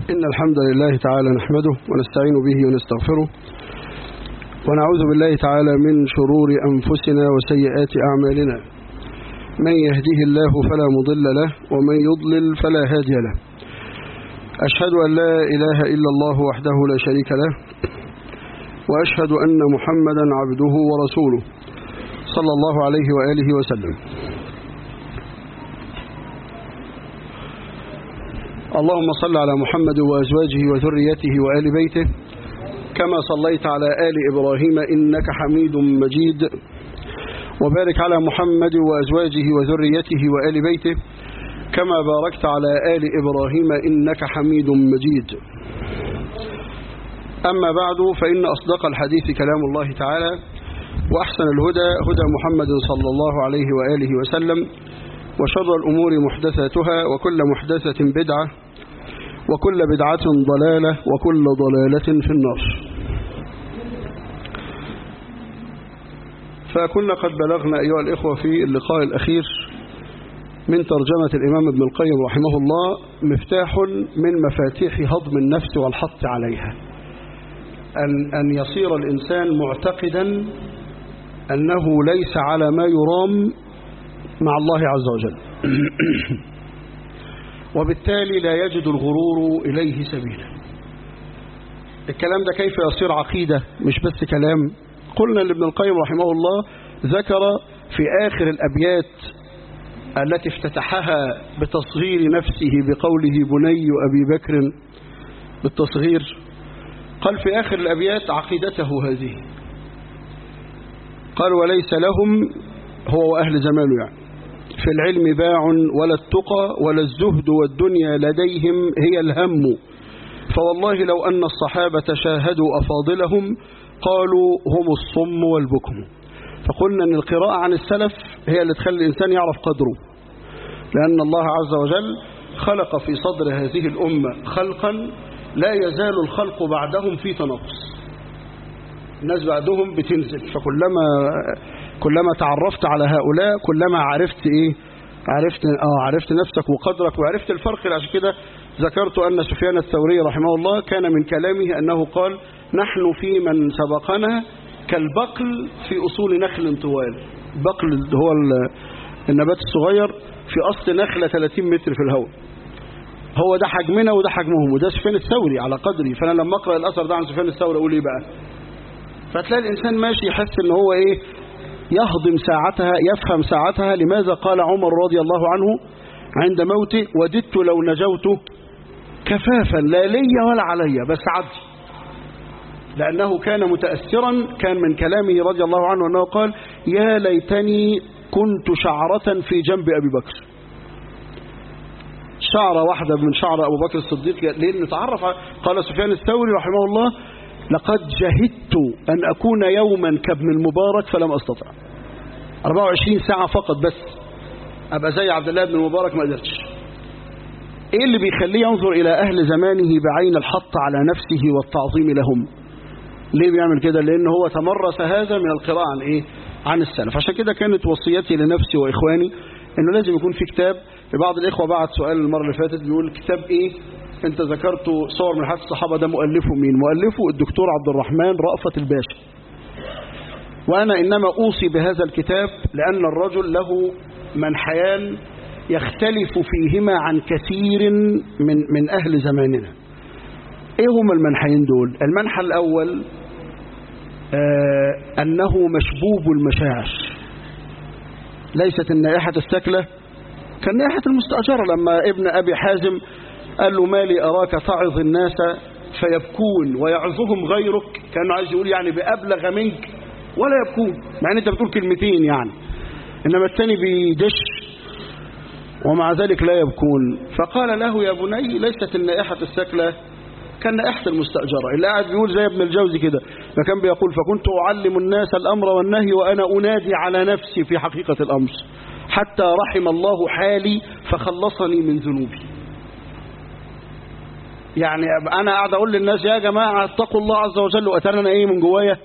إن الحمد لله تعالى نحمده ونستعين به ونستغفره ونعوذ بالله تعالى من شرور أنفسنا وسيئات أعمالنا من يهده الله فلا مضل له ومن يضلل فلا هادي له أشهد أن لا إله إلا الله وحده لا شريك له وأشهد أن محمدا عبده ورسوله صلى الله عليه وآله وسلم اللهم صل على محمد وأزواجه وذريته وآل بيته كما صليت على آل إبراهيم إنك حميد مجيد وبارك على محمد وأزواجه وذريته وآل بيته كما باركت على آل إبراهيم إنك حميد مجيد أما بعد فإن أصدق الحديث كلام الله تعالى وأحسن الهدى هدى محمد صلى الله عليه وآله وسلم وشر الأمور محدثاتها وكل محدثة بدعة وكل بدعة ضلالة وكل ضلالة في النار فكنا قد بلغنا أيها الإخوة في اللقاء الأخير من ترجمة الإمام ابن القيم رحمه الله مفتاح من مفاتيح هضم النفس والحط عليها أن, أن يصير الإنسان معتقدا أنه ليس على ما يرام مع الله عز وجل وبالتالي لا يجد الغرور إليه سبيلا الكلام ده كيف يصير عقيدة مش بس كلام قلنا لابن القيم رحمه الله ذكر في آخر الأبيات التي افتتحها بتصغير نفسه بقوله بني أبي بكر بالتصغير قال في آخر الأبيات عقيدته هذه قال وليس لهم هو وأهل زمانه يعني في العلم باع ولا التقى ولا الزهد والدنيا لديهم هي الهم فوالله لو أن الصحابة شاهدوا أفاضلهم قالوا هم الصم والبكم فقلنا أن القراءة عن السلف هي اللي تخلي الإنسان يعرف قدره لأن الله عز وجل خلق في صدر هذه الأمة خلقا لا يزال الخلق بعدهم في تنقص الناس بعدهم بتنزل فكلما كلما تعرفت على هؤلاء كلما عرفت ايه عرفت اه عرفت نفسك وقدرك وعرفت الفرق عشان كده ذكرت ان سفيان الثوري رحمه الله كان من كلامه انه قال نحن في من سبقنا كالبقل في اصول نخل طوال بقل هو النبات الصغير في اصل نخله 30 متر في الهواء هو ده حجمنا وده حجمهم وده سفيان الثوري على قدري فانا لما اقرا الاثر ده عن سفيان الثوري اقول ايه بقى فتلاقي الانسان ماشي يحس ان هو ايه يهضم ساعتها يفهم ساعتها لماذا قال عمر رضي الله عنه عند موته وددت لو نجوت كفافا لا لي ولا علي بس عدي لأنه كان متأثرا كان من كلامه رضي الله عنه أنه قال يا ليتني كنت شعرة في جنب أبي بكر شعرة واحدة من شعر أبو بكر الصديق لأن تعرف قال سفيان الثوري رحمه الله لقد جهدت أن أكون يوما كابن المبارك فلم أستطع 24 ساعة فقط بس أبقى زي عبد الله بن المبارك ما قدرتش إيه اللي بيخليه ينظر إلى أهل زمانه بعين الحط على نفسه والتعظيم لهم ليه بيعمل كده لأن هو تمرس هذا من القراءة عن إيه عن السلف عشان كده كانت وصيتي لنفسي وإخواني إنه لازم يكون في كتاب في بعض الإخوة بعت سؤال المرة اللي فاتت بيقول كتاب إيه انت ذكرت صور من حياة الصحابة ده مؤلفه مين مؤلفه الدكتور عبد الرحمن رأفت الباشا وأنا إنما أوصي بهذا الكتاب لأن الرجل له منحيان يختلف فيهما عن كثير من, من أهل زماننا إيه هما المنحيين دول المنحى الأول آه أنه مشبوب المشاعر ليست النائحة السكلة كالنائحة المستأجرة لما ابن أبي حازم قال له ما لي أراك تعظ الناس فيبكون ويعظهم غيرك كانه عايز يقول يعني بأبلغ منك ولا يبكون مع ان انت بتقول كلمتين يعني انما الثاني بيدش ومع ذلك لا يبكون فقال له يا بني ليست النائحة السكلة كالنائحة المستأجرة اللي قاعد بيقول زي ابن الجوزي كده فكان بيقول فكنت أعلم الناس الأمر والنهي وأنا أنادي على نفسي في حقيقة الأمر حتى رحم الله حالي فخلصني من ذنوبي يعني انا قاعد اقول للناس يا جماعه اتقوا الله عز وجل واتانا انا ايه من جوايا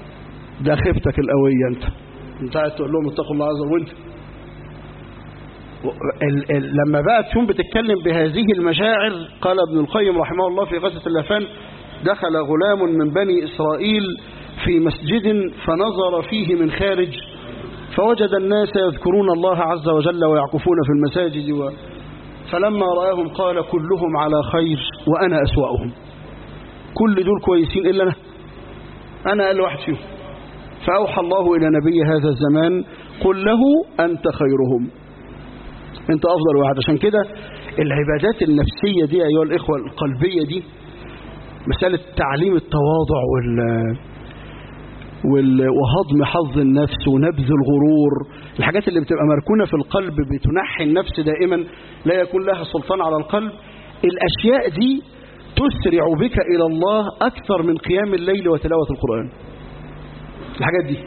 ده خيبتك القويه انت انت قاعد تقول لهم اتقوا الله عز وجل وانت ال ال لما بقى تكون بتتكلم بهذه المشاعر قال ابن القيم رحمه الله في غزة اللفان دخل غلام من بني إسرائيل في مسجد فنظر فيه من خارج فوجد الناس يذكرون الله عز وجل ويعكفون في المساجد و فلما رآهم قال كلهم على خير وأنا أسوأهم كل دول كويسين إلا أنا أنا أقل واحد فيهم فأوحى الله إلى نبي هذا الزمان قل له أنت خيرهم أنت أفضل واحد عشان كده العبادات النفسية دي أيها الإخوة القلبية دي مسألة تعليم التواضع وال وال- وهضم حظ النفس ونبذ الغرور الحاجات اللي بتبقى مركونة في القلب بتنحي النفس دائما لا يكون لها سلطان على القلب الأشياء دي تسرع بك إلى الله أكثر من قيام الليل وتلاوة القرآن الحاجات دي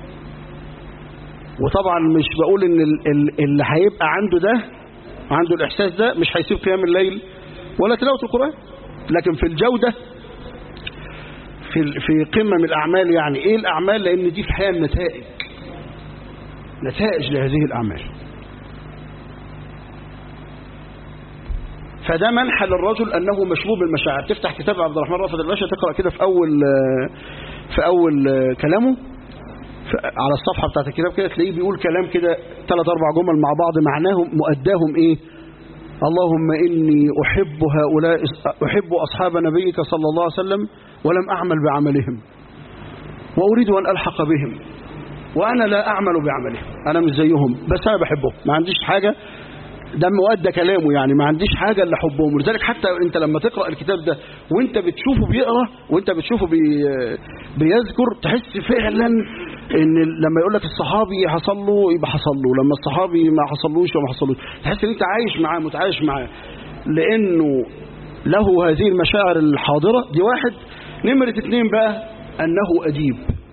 وطبعا مش بقول ان ال- ال- اللي هيبقى عنده ده عنده الإحساس ده مش هيسيب قيام الليل ولا تلاوة القرآن لكن في الجودة في في قمم الأعمال يعني إيه الأعمال لأن دي في الحقيقة النتائج نتائج لهذه الأعمال فده منحى للرجل أنه مشبوب بالمشاعر تفتح كتاب عبد الرحمن رافض الباشا تقرأ كده في أول في أول كلامه ف- على الصفحة بتاعت الكتاب كده تلاقيه بيقول كلام كده ثلاث أربع جمل مع بعض معناهم مؤداهم إيه اللهم إني أحب هؤلاء أحب أصحاب نبيك صلى الله عليه وسلم ولم أعمل بعملهم وأريد أن ألحق بهم وأنا لا أعمل بعملهم أنا مش زيهم بس أنا بحبهم ما عنديش حاجة ده مؤدى كلامه يعني ما عنديش حاجة إلا حبهم ولذلك حتى أنت لما تقرأ الكتاب ده وأنت بتشوفه بيقرأ وأنت بتشوفه بي بيذكر تحس فعلا ان لما يقول لك الصحابي حصل له يبقى حصل له لما الصحابي ما حصلوش وما حصلوش تحس ان انت عايش معاه متعايش معاه لانه له هذه المشاعر الحاضرة دي واحد نمرة اتنين بقى انه اديب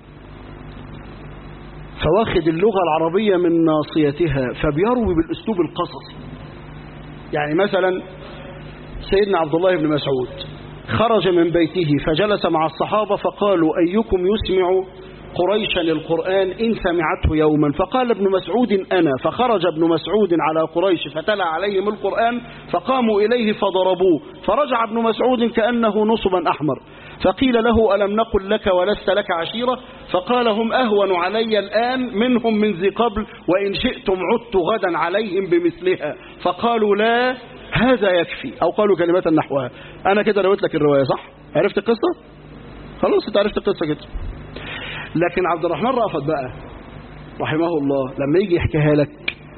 فواخد اللغة العربية من ناصيتها فبيروي بالاسلوب القصصي يعني مثلا سيدنا عبد الله بن مسعود خرج من بيته فجلس مع الصحابة فقالوا أيكم يسمع قريشا القرآن إن سمعته يوما فقال ابن مسعود أنا فخرج ابن مسعود على قريش فتلا عليهم القرآن فقاموا إليه فضربوه فرجع ابن مسعود كأنه نصبا أحمر فقيل له ألم نقل لك ولست لك عشيرة فقال هم أهون علي الآن منهم من ذي قبل وإن شئتم عدت غدا عليهم بمثلها فقالوا لا هذا يكفي أو قالوا كلمات نحوها أنا كده رويت لك الرواية صح عرفت القصة خلاص انت عرفت القصة كده لكن عبد الرحمن رأفت بقى رحمه الله لما يجي يحكيها لك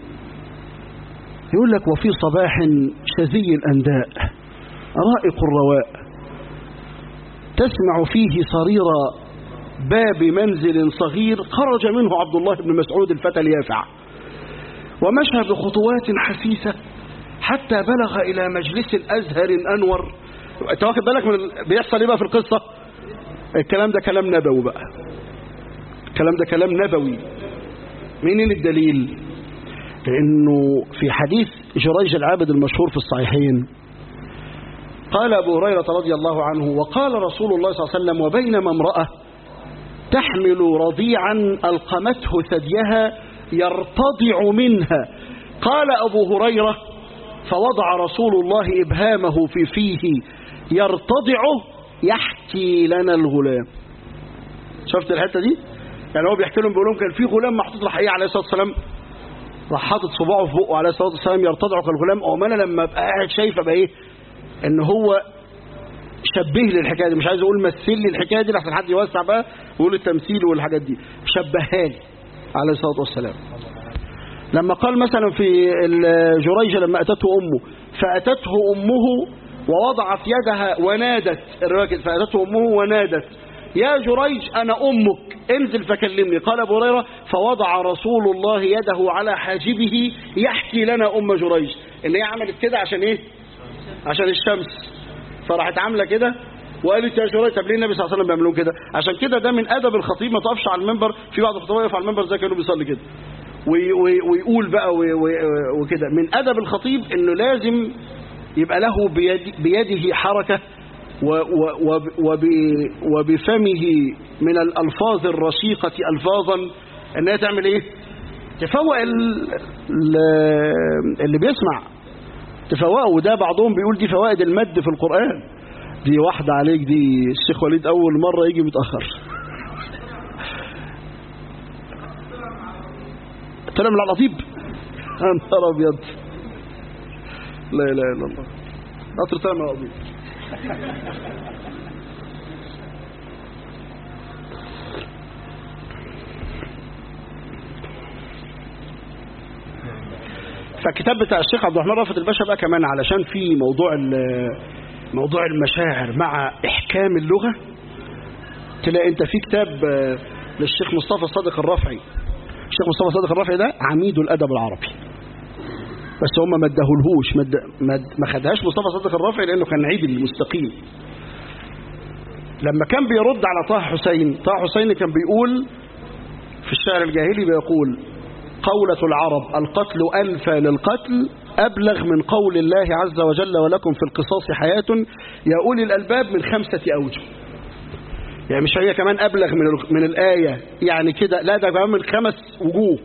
يقول لك وفي صباح شذي الأنداء رائق الرواء تسمع فيه صرير باب منزل صغير خرج منه عبد الله بن مسعود الفتى اليافع ومشى بخطوات حسيسة حتى بلغ إلى مجلس أزهر أنور انت واخد بالك من ال... بيحصل ايه بقى في القصة الكلام ده كلام نبوي بقى الكلام ده كلام نبوي منين الدليل لأنه في حديث جريج العابد المشهور في الصحيحين قال أبو هريرة رضي الله عنه وقال رسول الله صلى الله عليه وسلم وبينما امرأة تحمل رضيعا ألقمته ثديها يرتضع منها قال أبو هريرة فوضع رسول الله إبهامه في فيه يرتضعه يحكي لنا الغلام شفت الحتة دي يعني هو بيحكي لهم بيقول لهم كان في غلام محطوط راح ايه عليه الصلاة والسلام راح حاطط صباعه في بقه عليه الصلاة والسلام يرتضعه كالغلام او انا لما ابقى قاعد شايف ابقى ايه ان هو شبه لي الحكايه دي مش عايز اقول مثل لي الحكايه دي لحسن حد يوسع بقى ويقول التمثيل والحاجات دي شبهها لي عليه الصلاه والسلام لما قال مثلا في الجريجة لما أتته أمه فأتته أمه ووضعت يدها ونادت الرواية كده، فأتته أمه ونادت يا جريج أنا أمك انزل فكلمني قال أبو هريرة فوضع رسول الله يده على حاجبه يحكي لنا أم جريج إن هي عملت كده عشان إيه عشان الشمس فراحت عاملة كده وقالت يا جريج طب ليه النبي صلى الله عليه وسلم بيعملون كده عشان كده ده من أدب الخطيب ما تقفش على المنبر في بعض الخطباء يقف على المنبر زي كانوا بيصلي كده وي- وي- ويقول بقى وي- وي- وكده من أدب الخطيب إنه لازم يبقى له بيد بيده حركة و- و- وب- وب- وبفمه من الألفاظ الرشيقة ألفاظا إنها تعمل إيه تفوق ال- ال- اللي بيسمع تفوقه وده بعضهم بيقول دي فوائد المد في القرآن دي واحدة عليك دي الشيخ وليد أول مرة يجي متأخر طلع من العطيب يا نهار أبيض لا إله إلا الله قطر طلع من العطيب فالكتاب بتاع الشيخ عبد الرحمن رافت الباشا بقى كمان علشان في موضوع ال- موضوع المشاعر مع احكام اللغه تلاقي انت في كتاب آه، للشيخ مصطفى صادق الرافعي الشيخ مصطفى صادق الرافعي ده عميد الادب العربي بس هم ما اداهولهوش ما اد- ما اد- ما خدهاش مصطفى صادق الرافعي لانه كان عيد المستقيم لما كان بيرد على طه حسين طه حسين كان بيقول في الشعر الجاهلي بيقول قولة العرب القتل أنفى للقتل أبلغ من قول الله عز وجل ولكم في القصاص حياة يا أولي الألباب من خمسة أوجه يعني مش هي كمان أبلغ من ال- من الآية يعني كده لا ده كمان من خمس وجوه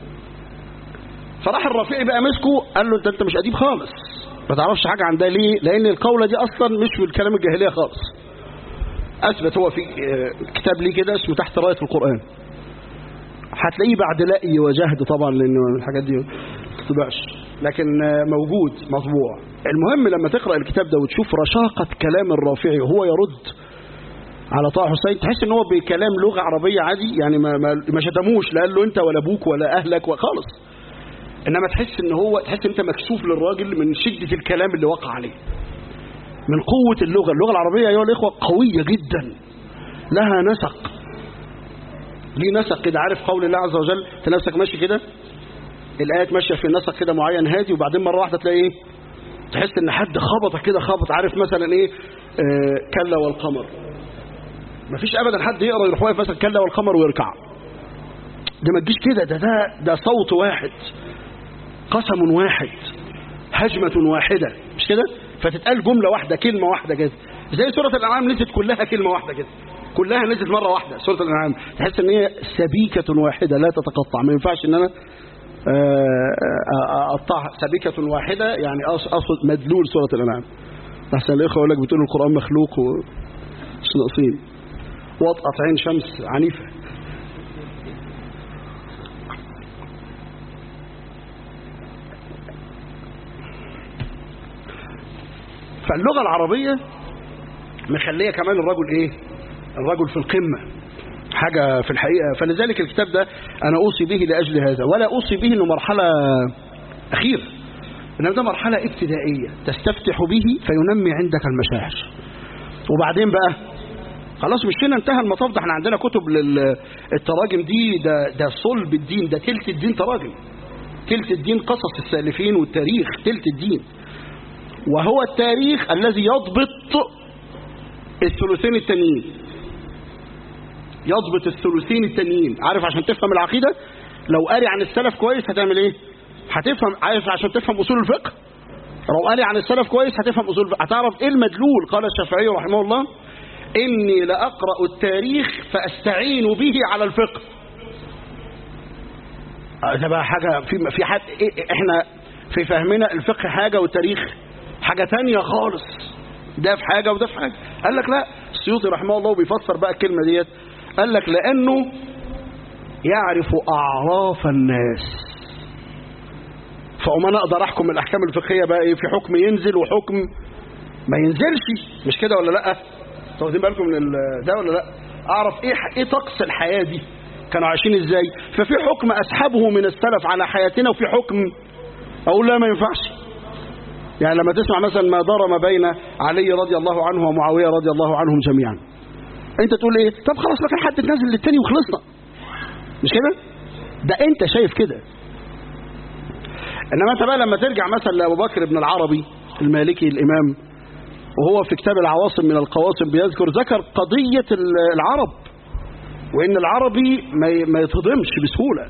فراح الرفيع بقى مسكه قال له انت انت مش أديب خالص ما تعرفش حاجة عن ده ليه لأن القولة دي أصلا مش في الكلام الجاهلية خالص أثبت هو في آه، كتاب ليه كده اسمه تحت راية القرآن هتلاقيه بعد لقي وجهد طبعا لان الحاجات دي ما تطبعش لكن آه، موجود مطبوع المهم لما تقرا الكتاب ده وتشوف رشاقه كلام الرافعي وهو يرد على طه حسين تحس ان هو بكلام لغه عربيه عادي يعني ما ما, ما شتموش لا قال له انت ولا ابوك ولا اهلك خالص انما تحس ان هو تحس انت مكسوف للراجل من شده الكلام اللي وقع عليه من قوه اللغه اللغه العربيه ايها الاخوه قويه جدا لها نسق ليه نسق كده عارف قول الله عز وجل انت نفسك ماشي كده الايات ماشيه في نسق كده معين هادي وبعدين مره واحده تلاقي ايه تحس ان حد خبطك كده خبط عارف مثلا ايه آه كلا والقمر مفيش ابدا حد يقرا يروح واقف مثلا كلا والقمر ويركع ده ما تجيش كده ده ده ده صوت واحد قسم واحد هجمة واحدة مش كده فتتقال جملة واحدة كلمة واحدة كده زي سورة الأنعام نزلت كلها كلمة واحدة كده كلها نزلت مرة واحدة سورة الأنعام تحس ان هي سبيكة واحدة لا تتقطع ما ينفعش ان انا آه، آه، اقطعها سبيكة واحدة يعني أقص- اقصد مدلول سورة الأنعام احسن الاخوة يقول لك بتقول القرآن مخلوق و مش ناقصين وطأة عين شمس عنيفة فاللغة العربية مخلية كمان الرجل ايه الرجل في القمة حاجة في الحقيقة فلذلك الكتاب ده أنا أوصي به لأجل هذا ولا أوصي به أنه مرحلة أخيرة إنما ده مرحلة ابتدائية تستفتح به فينمي عندك المشاعر وبعدين بقى خلاص مش هنا انتهى المطاف ده احنا عندنا كتب للتراجم دي ده ده صلب الدين ده تلت الدين تراجم تلت الدين قصص السالفين والتاريخ تلت الدين وهو التاريخ الذي يضبط الثلثين التانيين يضبط الثلثين التانيين عارف عشان تفهم العقيدة لو قاري عن السلف كويس هتعمل ايه هتفهم عارف عشان تفهم اصول الفقه لو قاري عن السلف كويس هتفهم اصول الفقه هتعرف ايه المدلول قال الشافعي رحمه الله اني لاقرا التاريخ فاستعين به على الفقه آه، ده بقى حاجه في في حد إيه احنا في فهمنا الفقه حاجه والتاريخ حاجه تانية خالص ده في حاجه وده في حاجه قال لك لا السيوطي رحمه الله بيفسر بقى الكلمه ديت قال لك لانه يعرف اعراف الناس فأقوم انا اقدر احكم الاحكام الفقهيه بقى ايه في حكم ينزل وحكم ما ينزلش مش كده ولا لا انتوا واخدين بالكم من ال- ده ولا لا اعرف ايه ايه طقس الحياه دي كانوا عايشين ازاي ففي حكم اسحبه من السلف على حياتنا وفي حكم اقول لا ما ينفعش يعني لما تسمع مثلا ما دار ما بين علي رضي الله عنه ومعاويه رضي الله عنهم جميعا انت تقول ايه طب خلاص ما كان حد نازل للتاني وخلصنا مش كده ده انت شايف كده انما انت بقى لما ترجع مثلا لابو بكر بن العربي المالكي الامام وهو في كتاب العواصم من القواصم بيذكر ذكر قضية ال- العرب وإن العربي ما ي- ما يتهضمش بسهولة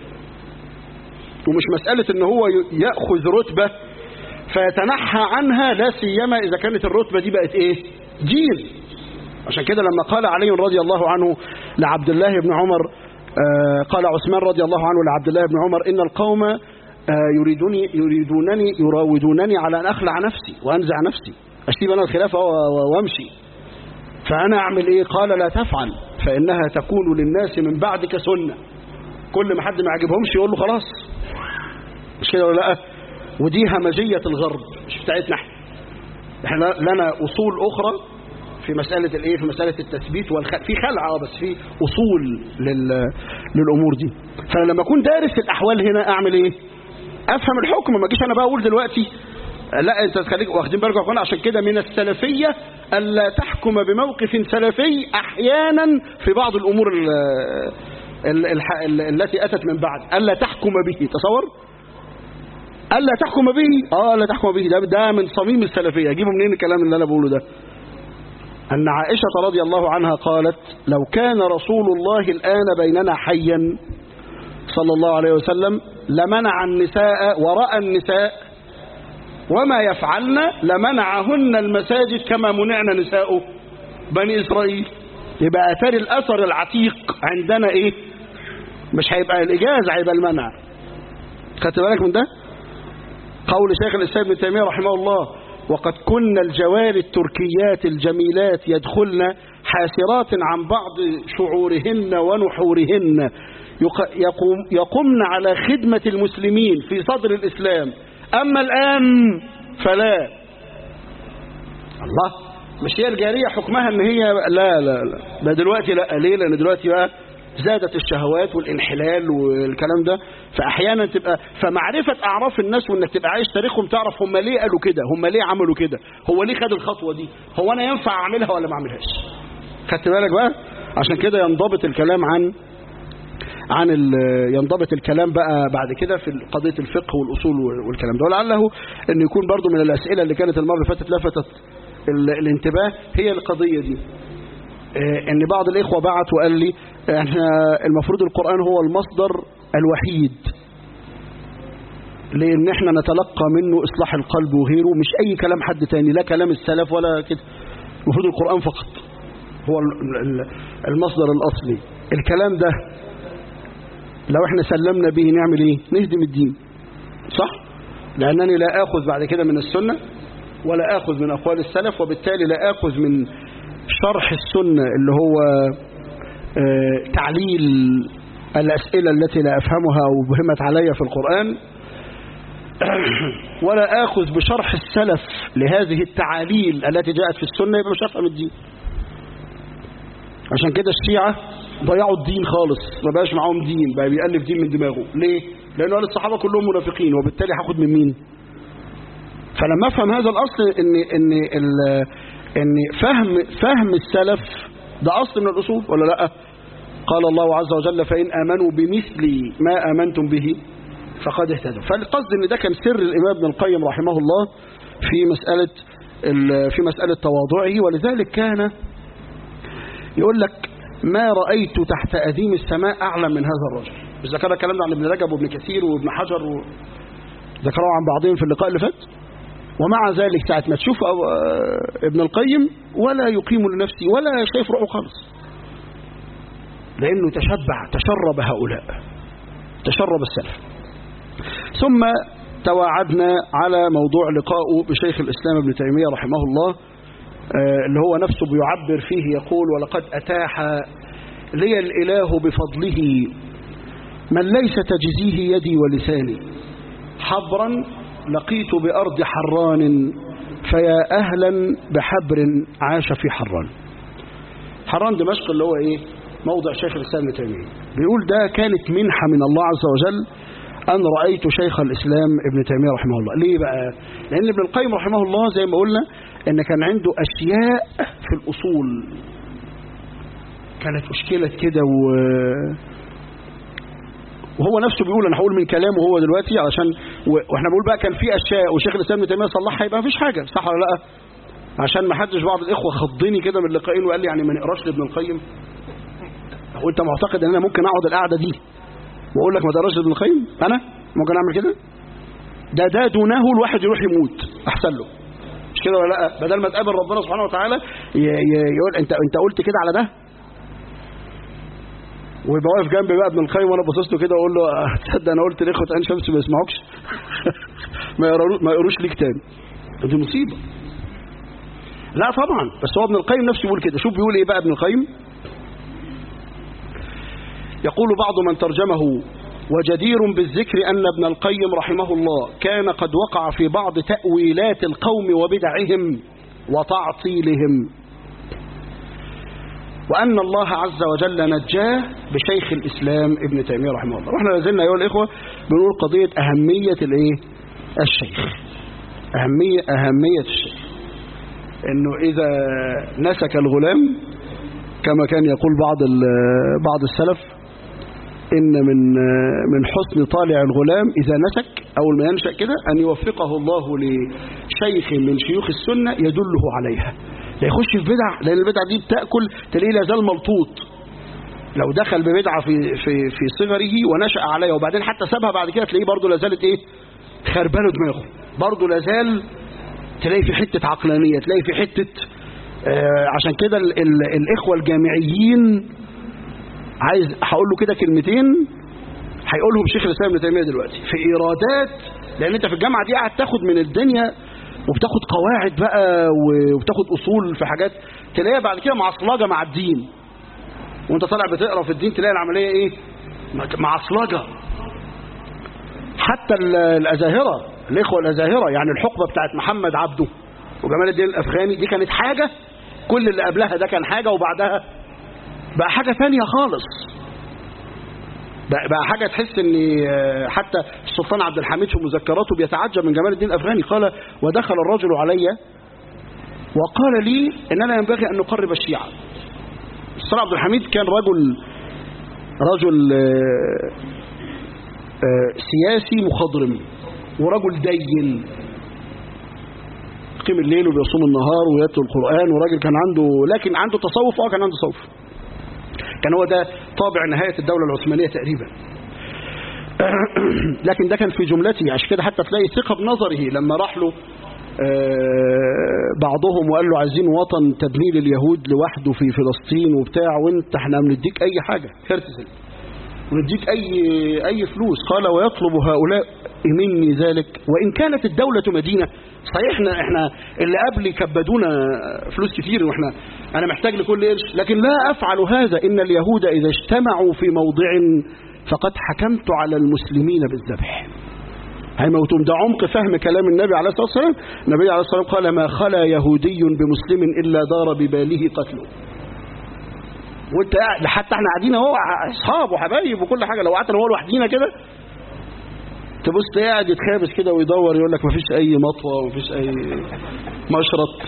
ومش مسألة إن هو ي- يأخذ رتبة فيتنحى عنها لا سيما إذا كانت الرتبة دي بقت إيه جيل عشان كده لما قال علي رضي الله عنه لعبد الله بن عمر آه قال عثمان رضي الله عنه لعبد الله بن عمر إن القوم آه يريدوني يريدونني يراودونني على أن أخلع نفسي وأنزع نفسي أسيب أنا الخلافة وأمشي فأنا أعمل إيه قال لا تفعل فإنها تكون للناس من بعدك سنة كل ما حد ما عجبهمش يقول له خلاص مش كده ولا لا ودي همجية الغرب مش بتاعتنا احنا احنا لنا أصول أخرى في مسألة الايه في مسألة التثبيت والخ... في خلعة بس في أصول لل... للأمور دي فأنا لما أكون دارس الأحوال هنا أعمل إيه أفهم الحكم ما أجيش أنا بقى أقول دلوقتي لا أنت تخليك واخدين بالكم يا أخوانا عشان كده من السلفية ألا تحكم بموقف سلفي أحيانا في بعض الأمور ال... ال... ال... ال... التي أتت من بعد ألا تحكم به تصور ألا تحكم به آه لا تحكم به ده, ده من صميم السلفية أجيبه منين الكلام اللي أنا بقوله ده أن عائشة رضي الله عنها قالت لو كان رسول الله الآن بيننا حيا صلى الله عليه وسلم لمنع النساء ورأى النساء وما يفعلن لمنعهن المساجد كما منعنا نساء بني إسرائيل يبقى أثار الأثر العتيق عندنا إيه مش هيبقى الإجاز هيبقى المنع خدت بالك من ده قول شيخ الإسلام ابن تيمية رحمه الله وقد كنا الجواري التركيات الجميلات يدخلن حاسرات عن بعض شعورهن ونحورهن يقوم يقمن على خدمة المسلمين في صدر الإسلام أما الآن فلا الله مش هي الجارية حكمها ان هي لا لا لا ده دلوقتي لا ليه لان دلوقتي بقى زادت الشهوات والانحلال والكلام ده فاحيانا تبقى فمعرفه اعراف الناس وانك تبقى عايش تاريخهم تعرف هم ليه قالوا كده هم ليه عملوا كده هو ليه خد الخطوه دي هو انا ينفع اعملها ولا ما اعملهاش خدت بالك بقى عشان كده ينضبط الكلام عن عن ينضبط الكلام بقى بعد كده في قضيه الفقه والاصول والكلام ده ولعله ان يكون برضو من الاسئله اللي كانت المره اللي فاتت لفتت الانتباه هي القضيه دي ان بعض الاخوه بعت وقال لي احنا المفروض القرآن هو المصدر الوحيد لان احنا نتلقى منه اصلاح القلب وغيره مش اي كلام حد تاني لا كلام السلف ولا كده المفروض القرآن فقط هو المصدر الاصلي الكلام ده لو احنا سلمنا به نعمل ايه نهدم الدين صح لانني لا اخذ بعد كده من السنة ولا اخذ من اقوال السلف وبالتالي لا اخذ من شرح السنة اللي هو تعليل الأسئلة التي لا أفهمها وبهمت علي في القرآن ولا آخذ بشرح السلف لهذه التعاليل التي جاءت في السنة يبقى مش أفهم الدين عشان كده الشيعة ضيعوا الدين خالص ما بقاش معاهم دين بقى بيألف دين من دماغه ليه؟ لأنه قال الصحابة كلهم منافقين وبالتالي هاخد من مين؟ فلما أفهم هذا الأصل إن إن إن فهم فهم السلف ده أصل من الأصول ولا لا قال الله عز وجل فإن آمنوا بمثل ما آمنتم به فقد اهتدوا فالقصد ان ده كان سر الإمام ابن القيم رحمه الله في مسألة في مسألة تواضعه ولذلك كان يقول لك ما رأيت تحت أديم السماء أعلم من هذا الرجل مش ذكر الكلام ده عن ابن رجب وابن كثير وابن حجر و... ذكروا عن بعضهم في اللقاء اللي فات ومع ذلك ساعة ما تشوف ابن القيم ولا يقيم لنفسه ولا شايف روحه خالص لأنه تشبع تشرب هؤلاء تشرب السلف ثم تواعدنا على موضوع لقائه بشيخ الإسلام ابن تيمية رحمه الله اللي هو نفسه بيعبر فيه يقول ولقد أتاح لي الإله بفضله من ليس تجزيه يدي ولساني حبرا لقيت بأرض حران فيا أهلا بحبر عاش في حران حران دمشق اللي هو إيه موضع شيخ الإسلام ابن تيمية بيقول ده كانت منحة من الله عز وجل أن رأيت شيخ الإسلام ابن تيمية رحمه الله ليه بقى لأن ابن القيم رحمه الله زي ما قلنا أن كان عنده أشياء في الأصول كانت أشكلت كده و... وهو نفسه بيقول انا هقول من كلامه هو دلوقتي علشان واحنا بنقول بقى كان في اشياء وشيخ الاسلام ابن تيميه صلحها يبقى مفيش حاجه صح ولا لا عشان ما حدش بعض الاخوه خضني كده من اللقاءين وقال لي يعني ما نقراش لابن القيم هو انت معتقد ان انا ممكن اقعد القعده دي واقول لك ما تقراش لابن القيم انا ممكن اعمل كده ده ده دونه الواحد يروح يموت احسن له مش كده ولا لا بدل ما تقابل ربنا سبحانه وتعالى يقول انت انت قلت كده على ده ويبقى واقف جنبي بقى ابن القيم وانا باصص له كده واقول له آه، تصدق انا قلت لاخوه عين شمس ما يسمعوكش ما يقروا- ما يقروش ليك تاني دي مصيبه لا طبعا بس هو ابن القيم نفسه بيقول كده شوف بيقول ايه بقى ابن القيم يقول بعض من ترجمه وجدير بالذكر أن ابن القيم رحمه الله كان قد وقع في بعض تأويلات القوم وبدعهم وتعطيلهم وأن الله عز وجل نجاه بشيخ الإسلام ابن تيمية رحمه الله واحنا لازلنا أيها الإخوة بنقول قضية أهمية الإيه؟ الشيخ أهمية أهمية الشيخ إنه إذا نسك الغلام كما كان يقول بعض ال- بعض السلف إن من من حسن طالع الغلام إذا نسك أول ما ينشأ كده أن يوفقه الله لشيخ من شيوخ السنة يدله عليها لا يخش في بدع لأن البدع دي بتأكل تلاقيه لا زال ملطوط لو دخل ببدعة في في في صغره ونشأ عليها وبعدين حتى سابها بعد كده تلاقيه برضه لا زالت إيه خربانه دماغه برضه لا زال تلاقي في حتة عقلانية تلاقي في حتة آه عشان كده ال ال الإخوة الجامعيين عايز هقول له كده كلمتين هيقولهم شيخ الاسلام ابن تيميه دلوقتي في ايرادات لان انت في الجامعه دي قاعد تاخد من الدنيا وبتاخد قواعد بقى وبتاخد اصول في حاجات تلاقيها بعد كده معصلجه مع الدين وانت طالع بتقرا في الدين تلاقي العمليه ايه معصلجه حتى ال- الازاهره الاخوه الازاهره يعني الحقبه بتاعت محمد عبده وجمال الدين الافغاني دي كانت حاجه كل اللي قبلها ده كان حاجه وبعدها بقى حاجة تانية خالص بقى بقى حاجة تحس ان آه، حتى السلطان عبد الحميد في مذكراته بيتعجب من جمال الدين الأفغاني قال ودخل الرجل علي وقال لي اننا ينبغي ان نقرب الشيعة السلطان عبد الحميد كان رجل رجل آه، آه، سياسي مخضرم ورجل دين يقيم الليل وبيصوم النهار ويتلو القرآن وراجل كان عنده لكن عنده تصوف اه كان عنده تصوف كان هو ده طابع نهاية الدولة العثمانية تقريبا لكن ده كان في جملته عشان كده حتى تلاقي ثقة بنظره لما راح له آه، بعضهم وقال له عايزين وطن تبنيه لليهود لوحده في فلسطين وبتاع وانت احنا بنديك اي حاجة هرتزل ونديك اي اي فلوس قال ويطلب هؤلاء مني ذلك وان كانت الدولة مدينة صحيح احنا احنا اللي قبلي كبدونا فلوس كتير واحنا انا محتاج لكل قرش لكن لا افعل هذا ان اليهود اذا اجتمعوا في موضع فقد حكمت على المسلمين بالذبح هيموتون ده عمق فهم كلام النبي عليه الصلاه والسلام النبي عليه الصلاه والسلام قال ما خلا يهودي بمسلم الا دار بباله قتله وانت قاعد حتى احنا قاعدين اهو اصحاب وحبايب وكل حاجه لو قعدنا هو لوحدينا كده تبص قاعد يتخابس كده ويدور يقول لك مفيش اي مطوه ومفيش اي مشرط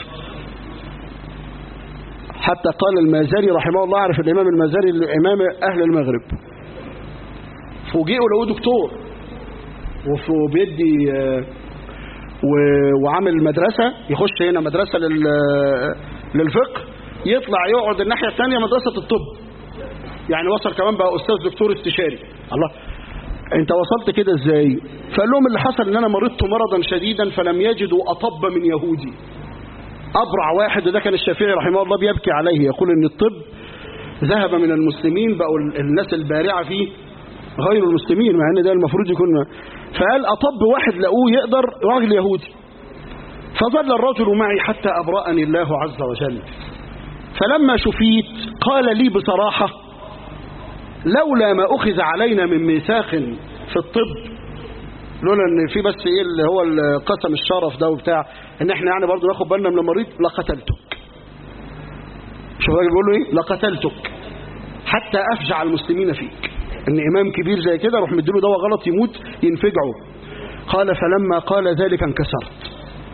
حتى قال المازري رحمه الله عارف الامام المازري الامام اهل المغرب فوجئوا لقوه دكتور وف- وبيدي آه، و- وعامل مدرسة يخش هنا مدرسة لل للفقه يطلع يقعد الناحية الثانية مدرسة الطب يعني وصل كمان بقى أستاذ دكتور استشاري الله انت وصلت كده ازاي فقال لهم اللي حصل ان انا مرضت مرضا شديدا فلم يجدوا اطب من يهودي ابرع واحد وده كان الشافعي رحمه الله بيبكي عليه يقول ان الطب ذهب من المسلمين بقوا ال- الناس البارعه فيه غير المسلمين مع ان ده المفروض يكون فقال اطب واحد لقوه يقدر راجل يهودي فظل الرجل معي حتى ابرأني الله عز وجل فلما شفيت قال لي بصراحه لولا ما أخذ علينا من ميثاق في الطب لولا ان في بس ايه اللي هو قسم الشرف ده وبتاع ان احنا يعني برضه ناخد بالنا من المريض لقتلتك شوف الراجل بيقول له ايه لقتلتك حتى افجع المسلمين فيك ان امام كبير زي كده روح مديله دواء غلط يموت ينفجعه قال فلما قال ذلك انكسرت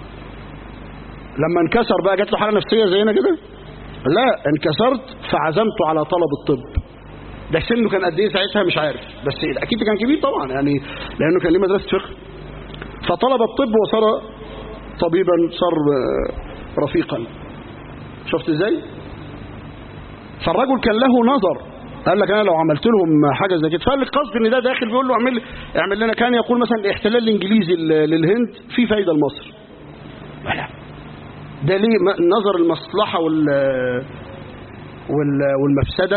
لما انكسر بقى جات له حاله نفسيه زينا كده لا انكسرت فعزمت على طلب الطب ده سنه كان قد ايه ساعتها مش عارف بس اكيد كان كبير طبعا يعني لانه كان ليه مدرسه فقه فطلب الطب وصار طبيبا صار آه، رفيقا شفت ازاي فالرجل كان له نظر قال لك انا لو عملت لهم حاجه زي كده فقال لك قصد ان ده داخل بيقول له اعمل اعمل لنا كان يقول مثلا الاحتلال الانجليزي ل- للهند في فايده لمصر لا ده ليه م- نظر المصلحه وال وال والمفسده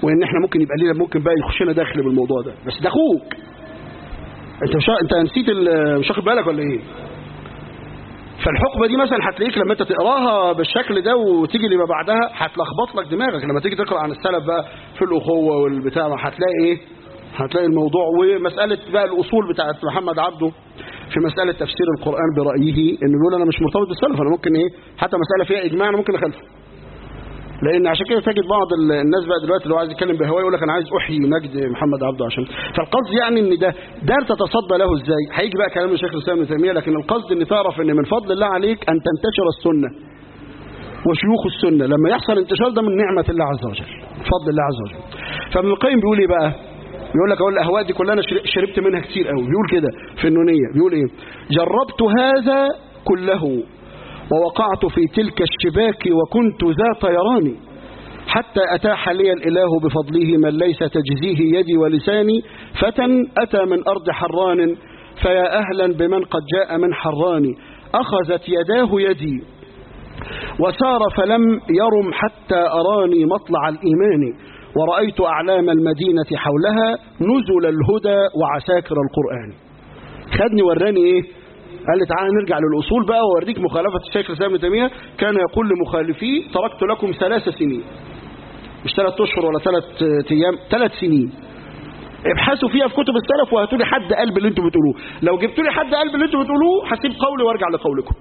وان احنا ممكن يبقى لينا ممكن بقى يخشنا داخل بالموضوع ده بس ده اخوك انت مش انت نسيت ال- مش واخد بالك ولا ايه فالحقبه دي مثلا هتلاقيك لما انت تقراها بالشكل ده وتيجي اللي بعدها هتلخبط لك دماغك لما تيجي تقرا عن السلف بقى في الاخوه والبتاع هتلاقي ايه هتلاقي الموضوع ومساله بقى الاصول بتاعت محمد عبده في مساله تفسير القران برايه انه بيقول انا مش مرتبط بالسلف انا ممكن ايه حتى مساله فيها اجماع انا ممكن اخالفه لان عشان كده تجد بعض ال- الناس بقى دلوقتي لو عايز يتكلم بهواه يقول لك انا عايز احيي مجد محمد عبده عشان فالقصد يعني ان ده ده تتصدى له ازاي هيجي بقى كلام الشيخ الاسلام ابن تيميه لكن القصد ان تعرف ان من فضل الله عليك ان تنتشر السنه وشيوخ السنه لما يحصل انتشار ده من نعمه الله عز وجل فضل الله عز وجل فابن القيم بيقول ايه بقى بيقول لك اقول الاهواء دي كلها انا شر- شربت منها كتير قوي بيقول كده في النونيه بيقول ايه جربت هذا كله ووقعت في تلك الشباك وكنت ذا طيران حتى أتاح لي الإله بفضله من ليس تجزيه يدي ولساني فتى أتى من أرض حران فيا أهلا بمن قد جاء من حران أخذت يداه يدي وسار فلم يرم حتى أراني مطلع الإيمان ورأيت أعلام المدينة حولها نزل الهدى وعساكر القرآن خدني وراني إيه قال لي تعالى نرجع للأصول بقى وأوريك مخالفة الشيخ الإسلام ابن تيمية كان يقول لمخالفيه تركت لكم ثلاث سنين مش ثلاث أشهر ولا ثلاث أيام ثلاث سنين ابحثوا فيها في كتب السلف وهاتوا لي حد قلب اللي انتم بتقولوه لو جبتوا لي حد قلب اللي انتم بتقولوه هسيب قولي وارجع لقولكم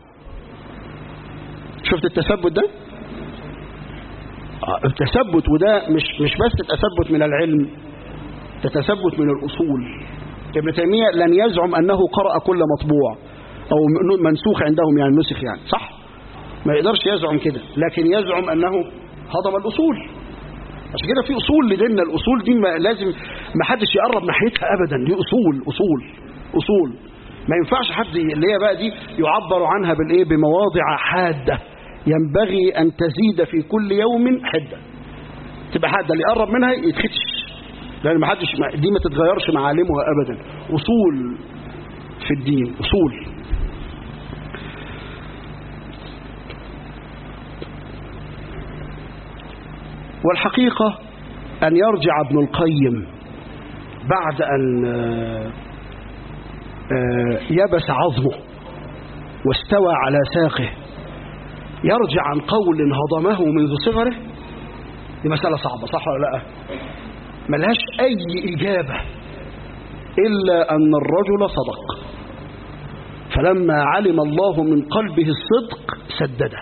شفت التثبت ده آه، التثبت وده مش مش بس التثبت من العلم ده تثبت من الأصول ابن تيمية لن يزعم أنه قرأ كل مطبوع أو م- منسوخ عندهم يعني نسخ يعني صح ما يقدرش يزعم كده لكن يزعم أنه هضم الأصول عشان كده في أصول لديننا الأصول دي ما لازم ما حدش يقرب ناحيتها أبدا دي أصول أصول أصول ما ينفعش حد اللي هي بقى دي يعبر عنها بالإيه بمواضع حادة ينبغي أن تزيد في كل يوم حدة تبقى حادة اللي يقرب منها يتخدش لأن ما حدش ما- دي ما تتغيرش معالمها أبدا أصول في الدين أصول والحقيقة أن يرجع ابن القيم بعد أن آه، آه، يبس عظمه واستوى على ساقه يرجع عن قول هضمه منذ صغره دي مسألة صعبة صح ولا لا ملهاش أي إجابة إلا أن الرجل صدق فلما علم الله من قلبه الصدق سدده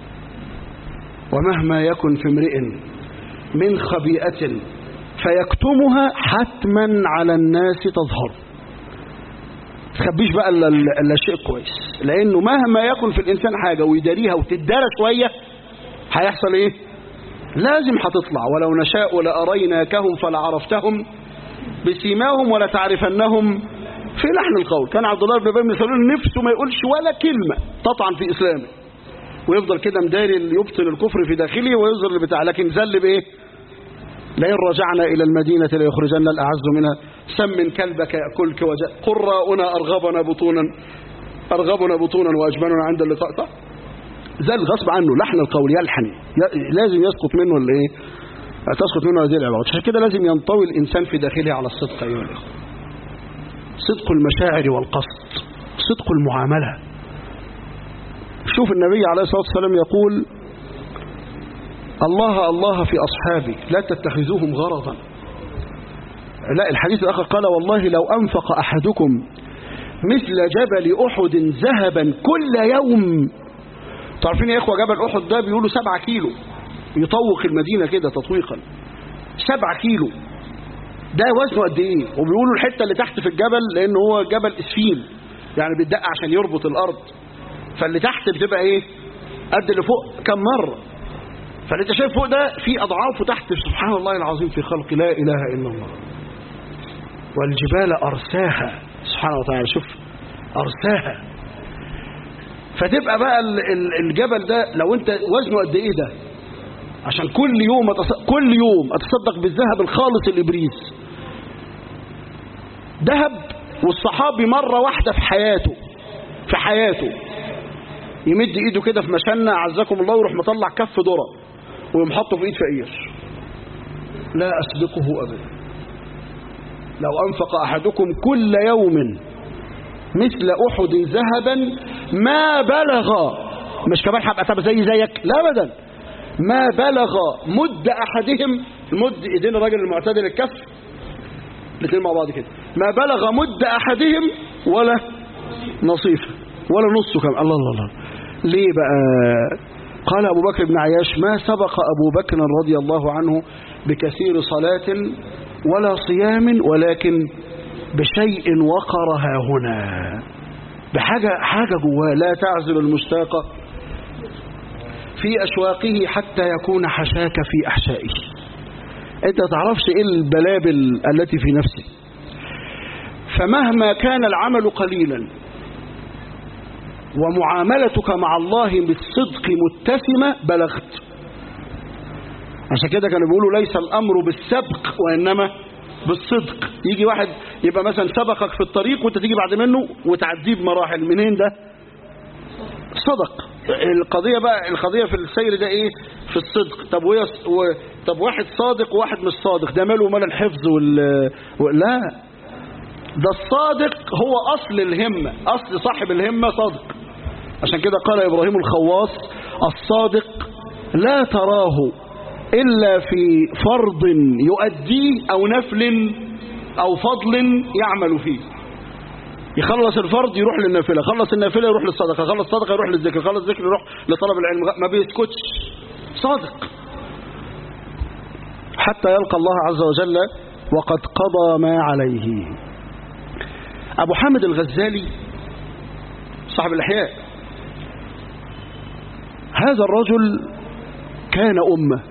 ومهما يكن في امرئ من خبيئة فيكتمها حتما على الناس تظهر تخبيش بقى الا الا شيء كويس لانه مهما يكن في الانسان حاجه ويداريها وتدارى شويه هيحصل ايه لازم هتطلع ولو نشاء لاريناكهم فلعرفتهم بسيماهم ولتعرفنهم في لحن القول كان عبد الله بن ابي بن سلول نفسه ما يقولش ولا كلمه تطعن في اسلامه ويفضل كده مداري اللي يبطل الكفر في داخله ويظهر البتاع لكن ذل بايه لئن رجعنا الى المدينه ليخرجن الاعز منها سمن كلبك ياكلك وجاء قراؤنا ارغبنا بطونا ارغبنا بطونا واجبننا عند اللقاء صح ذل غصب عنه لحن القول يلحن ي- لازم يسقط منه ولا ايه تسقط منه هذه العبارات عشان كده لازم ينطوي الانسان في داخله على الصدق ايها الاخوه صدق المشاعر والقصد صدق المعامله شوف النبي عليه الصلاة والسلام يقول الله الله في أصحابي لا تتخذوهم غرضا لا الحديث الآخر قال والله لو أنفق أحدكم مثل جبل أحد ذهبا كل يوم تعرفين يا إخوة جبل أحد ده بيقولوا سبعة كيلو يطوق المدينة كده تطويقا سبعة كيلو ده وزنه قد ايه وبيقولوا الحتة اللي تحت في الجبل لأن هو جبل إسفين يعني بيتدق عشان يربط الأرض فاللي تحت بتبقى ايه قد اللي فوق كم مرة فاللي انت شايف فوق ده في اضعافه تحت سبحان الله العظيم في خلق لا اله الا الله والجبال ارساها سبحانه وتعالى شوف ارساها فتبقى بقى ال- ال- الجبل ده لو انت وزنه قد ايه ده عشان كل يوم أتص... كل يوم اتصدق بالذهب الخالص الابريز ذهب والصحابي مرة واحدة في حياته في حياته يمد ايده كده في مشنة عزكم الله ويروح مطلع كف ذره ويقوم حاطه في ايد فقير لا أسبقه أبدا لو أنفق أحدكم كل يوم مثل أحد ذهبا ما بلغ مش كمان هبقى طب زي زيك لا أبدا ما بلغ مد أحدهم المد إيدين الراجل المعتدل الكف الاثنين مع بعض كده ما بلغ مد أحدهم ولا نصيفه ولا نصه كمان الله الله الله ليه بقى قال أبو بكر بن عياش ما سبق أبو بكر رضي الله عنه بكثير صلاة ولا صيام ولكن بشيء وقرها هنا بحاجة حاجة جواه لا تعزل المشتاق في أشواقه حتى يكون حشاك في أحشائه أنت تعرفش إيه البلابل التي في نفسك فمهما كان العمل قليلا ومعاملتك مع الله بالصدق متسمة بلغت عشان كده كانوا بيقولوا ليس الأمر بالسبق وإنما بالصدق يجي واحد يبقى مثلا سبقك في الطريق وانت تيجي بعد منه وتعديه بمراحل منين ده صدق القضية بقى القضية في السير ده ايه في الصدق طب وهي و... طب واحد صادق وواحد مش صادق ده ماله مال الحفظ وال... و... لا ده الصادق هو أصل الهمة أصل صاحب الهمة صادق عشان كده قال إبراهيم الخواص الصادق لا تراه إلا في فرض يؤديه أو نفل أو فضل يعمل فيه يخلص الفرض يروح للنافلة خلص النافلة يروح للصدقة خلص الصدقة يروح للذكر خلص الذكر يروح لطلب العلم ما بيسكتش صادق حتى يلقى الله عز وجل وقد قضى ما عليه أبو حامد الغزالي صاحب الأحياء هذا الرجل كان أمة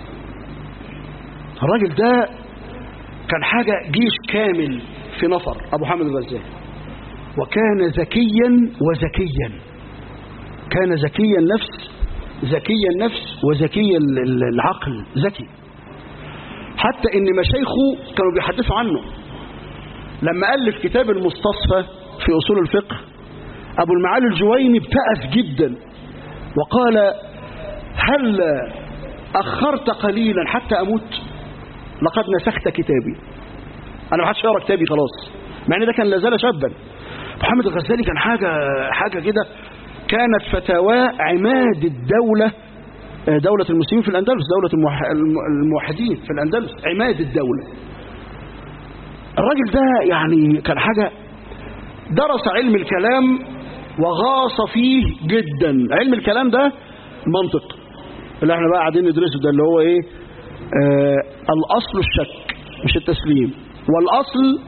الراجل ده كان حاجة جيش كامل في نفر أبو حامد الغزالي وكان ذكيا وزكيا كان ذكي النفس ذكي النفس وذكي العقل ذكي حتى ان مشايخه كانوا بيحدثوا عنه لما ألف كتاب المستصفى في أصول الفقه أبو المعالي الجويني ابتأس جدا وقال هل أخرت قليلا حتى أموت لقد نسخت كتابي أنا ما حدش يقرأ كتابي خلاص مع ان ده كان لازال شابا محمد الغزالي كان حاجة حاجة كده كانت فتاواه عماد الدولة دولة المسلمين في الأندلس دولة الموحدين في الأندلس عماد الدولة الراجل ده يعني كان حاجة درس علم الكلام وغاص فيه جدا علم الكلام ده منطق اللي احنا بقى قاعدين ندرسه ده اللي هو ايه آه الأصل الشك مش التسليم والأصل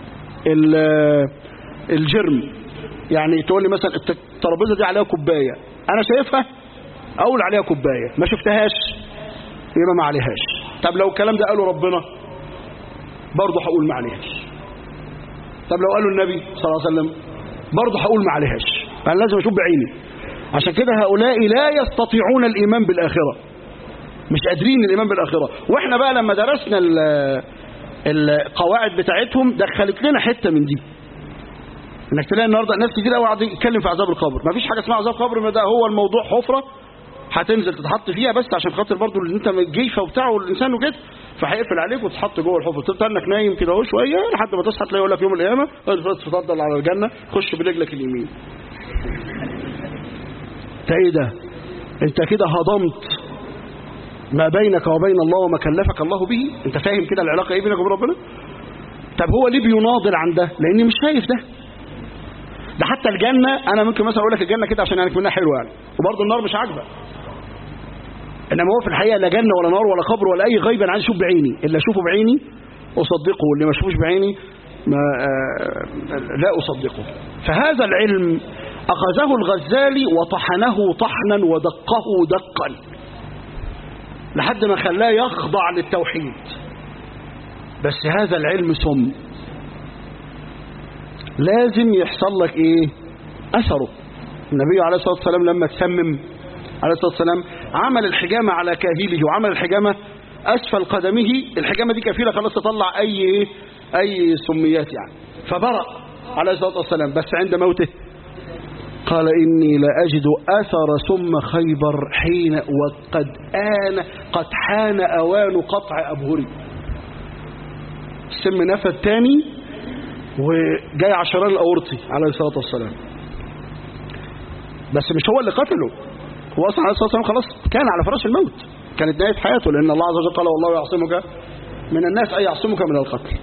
الجرم يعني تقول لي مثلا الترابيزه دي عليها كوبايه انا شايفها اقول عليها كوبايه ما شفتهاش يبقى ما عليهاش طب لو الكلام ده قاله ربنا برضه هقول ما عليهاش طب لو قاله النبي صلى الله عليه وسلم برضه هقول ما عليهاش انا لازم اشوف بعيني عشان كده هؤلاء لا يستطيعون الايمان بالاخره مش قادرين الايمان بالاخره واحنا بقى لما درسنا القواعد بتاعتهم دخلت لنا حته من دي انك تلاقي النهارده ناس كتير قوي قاعد يتكلم في عذاب القبر ما فيش حاجه اسمها عذاب قبر ما ده هو الموضوع حفره هتنزل تتحط فيها بس عشان خاطر برضه اللي انت جيفه وبتاع والانسان وكده فهيقفل عليك وتتحط جوه الحفره تفضل انك نايم كده اهو شويه لحد ما تصحى تلاقي يقول لك يوم القيامه تفضل على الجنه خش برجلك اليمين انت ايه ده انت كده هضمت ما بينك وبين الله وما كلفك الله به انت فاهم كده العلاقه ايه بينك وبين ربنا طب هو ليه بيناضل عن ده لاني مش شايف ده ده حتى الجنة أنا ممكن مثلا أقول لك الجنة كده عشان يعني منها حلوة يعني وبرضه النار مش عاجبة إنما هو في الحقيقة لا جنة ولا نار ولا قبر ولا أي غيب أنا عايز أشوف بعيني اللي أشوفه بعيني أصدقه واللي ما أشوفوش بعيني ما آه لا أصدقه فهذا العلم أخذه الغزالي وطحنه طحنا ودقه دقا لحد ما خلاه يخضع للتوحيد بس هذا العلم سم لازم يحصل لك ايه اثره النبي عليه الصلاه والسلام لما تسمم عليه الصلاه والسلام عمل الحجامه على كاهله وعمل الحجامه اسفل قدمه الحجامه دي كفيله خلاص تطلع اي ايه اي سميات يعني فبرأ عليه الصلاه والسلام بس عند موته قال إني لأجد أثر سم خيبر حين وقد آن قد حان أوان قطع أبهري السم نفذ تاني وجاي على الشريان الاورطي عليه الصلاه والسلام بس مش هو اللي قتله هو اصلا عليه الصلاه والسلام خلاص كان على فراش الموت كانت نهايه حياته لان الله عز وجل قال والله يعصمك من الناس اي يعصمك من القتل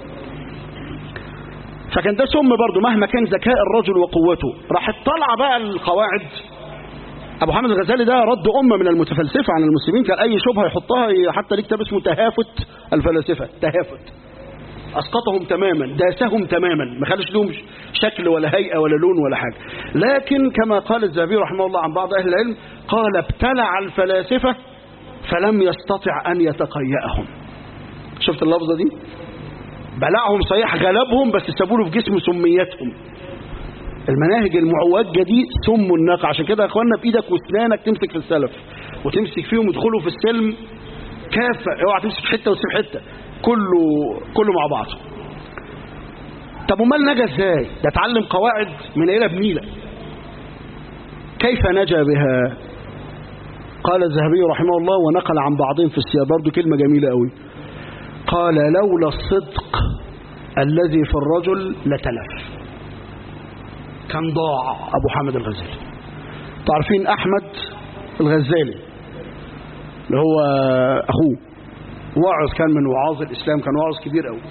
فكان ده سم برضه مهما كان ذكاء الرجل وقوته راحت طالعه بقى القواعد ابو حامد الغزالي ده رد امه من المتفلسفه عن المسلمين كان اي شبهه يحطها حتى ليه كتاب اسمه تهافت الفلاسفه تهافت اسقطهم تماما داسهم تماما ما خلش لهم شكل ولا هيئه ولا لون ولا حاجه لكن كما قال الذهبي رحمه الله عن بعض اهل العلم قال ابتلع الفلاسفه فلم يستطع ان يتقيأهم شفت اللفظه دي بلعهم صحيح غلبهم بس سابوا له في جسمه سميتهم المناهج المعوجة دي سم الناقة عشان كده يا اخوانا بايدك واسنانك تمسك في السلف وتمسك فيهم يدخلوا في السلم كافة اوعى تمسك حتة وتسيب حتة كله كله مع بعضه طب امال نجا ازاي ده اتعلم قواعد من عيله بنيله كيف نجا بها قال الذهبي رحمه الله ونقل عن بعضهم في السياق برضه كلمه جميله قوي قال لولا الصدق الذي في الرجل لتلف كان ضاع ابو حامد الغزالي تعرفين احمد الغزالي اللي هو اخوه واعظ كان من وعاظ الاسلام كان واعظ كبير قوي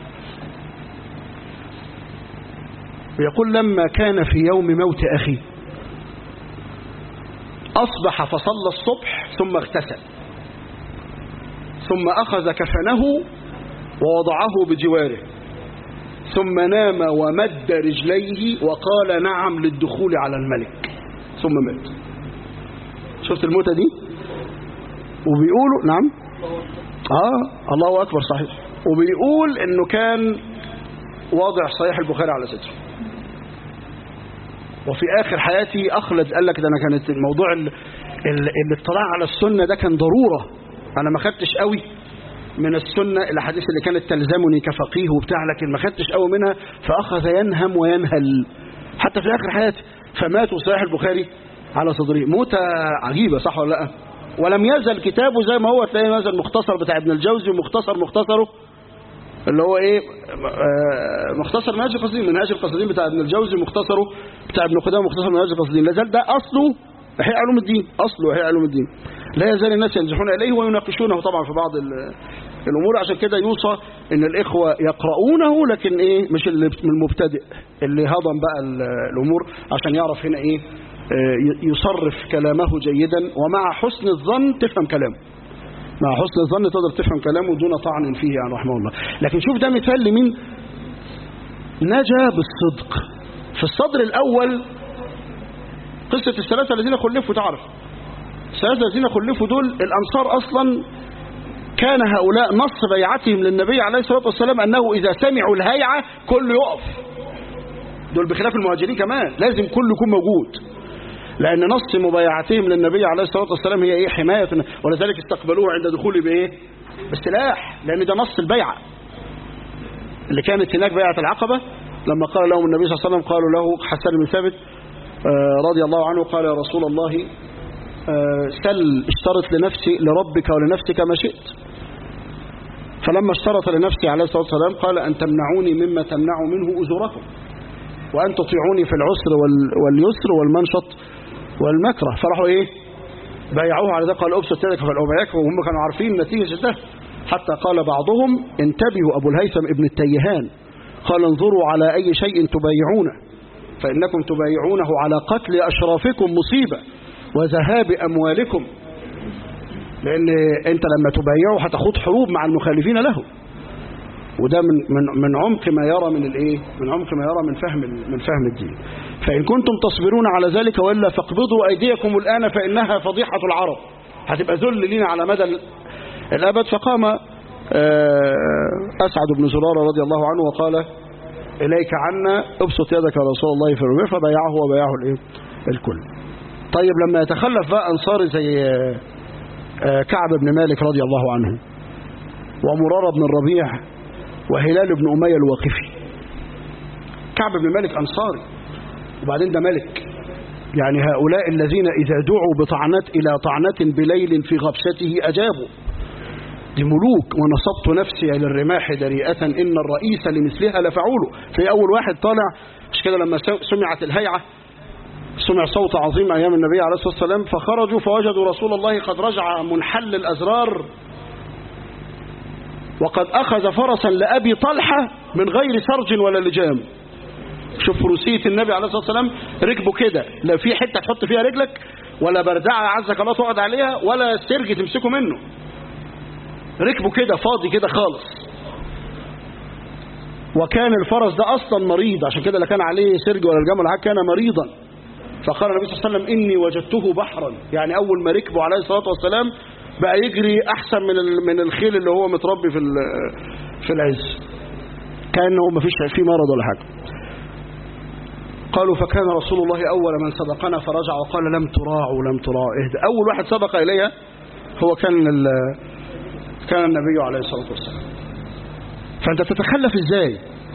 ويقول لما كان في يوم موت اخي اصبح فصلى الصبح ثم اغتسل ثم اخذ كفنه ووضعه بجواره ثم نام ومد رجليه وقال نعم للدخول على الملك ثم مات شفت الموتة دي وبيقولوا نعم اه الله اكبر صحيح وبيقول انه كان واضع صحيح البخاري على صدره وفي اخر حياتي اخلد قال لك ده انا كانت الموضوع ال... ال... الاطلاع على السنه ده كان ضروره انا ما خدتش قوي من السنة الأحاديث اللي كانت تلزمني كفقيه وبتاع لكن ما خدتش قوي منها فأخذ ينهم وينهل حتى في آخر حياته فمات صحيح البخاري على صدره موتة عجيبة صح ولا لا ولم يزل كتابه زي ما هو تلاقي مثلا المختصر بتاع ابن الجوزي ومختصر مختصره اللي هو ايه مختصر منهاج القصدين منهاج القصدين بتاع ابن الجوزي مختصره بتاع ابن قدامه مختصر منهاج القصدين لا زال ده اصله احياء علوم الدين اصله احياء علوم الدين لا يزال الناس ينزحون اليه ويناقشونه طبعا في بعض الامور عشان كده يوصى ان الاخوه يقرؤونه لكن ايه مش المبتدئ اللي هضم بقى الامور عشان يعرف هنا ايه يصرف كلامه جيدا ومع حسن الظن تفهم كلامه مع حسن الظن تقدر تفهم كلامه دون طعن فيه يعني رحمه الله لكن شوف ده مثال لمين نجا بالصدق في الصدر الاول قصة الثلاثة الذين خلفوا تعرف الثلاثة الذين خلفوا دول الأنصار أصلا كان هؤلاء نص بيعتهم للنبي عليه الصلاة والسلام أنه إذا سمعوا الهيعة كله يقف دول بخلاف المهاجرين كمان لازم كله يكون موجود لأن نص مبايعتهم للنبي عليه الصلاة والسلام هي إيه حماية ولذلك استقبلوه عند دخوله بإيه بالسلاح لأن ده نص البيعة اللي كانت هناك بيعة العقبة لما قال لهم النبي صلى الله عليه وسلم قالوا له حسان بن ثابت رضي الله عنه قال يا رسول الله سل اشترط لنفسي لربك ولنفسك ما شئت فلما اشترط لنفسي عليه الصلاة والسلام قال أن تمنعوني مما تمنع منه أجوركم وأن تطيعوني في العسر واليسر والمنشط والمكره فراحوا إيه بايعوه على ذلك قال أبسط يدك فالأبايعك وهم كانوا عارفين نتيجة ده حتى قال بعضهم انتبهوا أبو الهيثم ابن التيهان قال انظروا على أي شيء تبايعونه فإنكم تبايعونه على قتل أشرافكم مصيبة وذهاب أموالكم لأن أنت لما تبايعه هتخوض حروب مع المخالفين له وده من من من عمق ما يرى من الايه من عمق ما يرى من فهم من فهم الدين فإن كنتم تصبرون على ذلك وإلا فاقبضوا أيديكم الآن فإنها فضيحة العرب هتبقى ذل لنا على مدى الأبد فقام أسعد بن زرارة رضي الله عنه وقال إليك عنا ابسط يدك يا رسول الله في الربيع فبايعه وبايعه الايه الكل طيب لما يتخلف بقى أنصاري زي كعب بن مالك رضي الله عنه ومرارة بن الربيع وهلال بن أمية الواقفي كعب بن مالك أنصاري وبعدين ده ملك يعني هؤلاء الذين إذا دعوا بطعنات إلى طعنة بليل في غبسته أجابوا دي ملوك ونصبت نفسي للرماح دريئة إن الرئيس لمثلها لفعوله في أول واحد طالع مش كده لما سمعت الهيعة سمع صوت عظيم أيام النبي عليه الصلاة والسلام فخرجوا فوجدوا رسول الله قد رجع منحل الأزرار وقد أخذ فرسا لأبي طلحة من غير سرج ولا لجام شوف فروسية النبي عليه الصلاة والسلام ركبه كده لا في حتة تحط فيها رجلك ولا بردعة عزك الله تقعد عليها ولا سرج تمسكه منه ركبه كده فاضي كده خالص وكان الفرس ده أصلا مريض عشان كده لا كان عليه سرج ولا الجمل حاجة كان مريضا فقال النبي صلى الله عليه وسلم إني وجدته بحرا يعني أول ما ركبه عليه الصلاة والسلام بقى يجري أحسن من من الخيل اللي هو متربي في في العز كأنه ما فيش فيه مرض ولا حاجة قالوا فكان رسول الله أول من سبقنا فرجع وقال لم تراعوا لم تراعوا اهدى أول واحد سبق إليها هو كان كان النبي عليه الصلاة والسلام فأنت تتخلف إزاي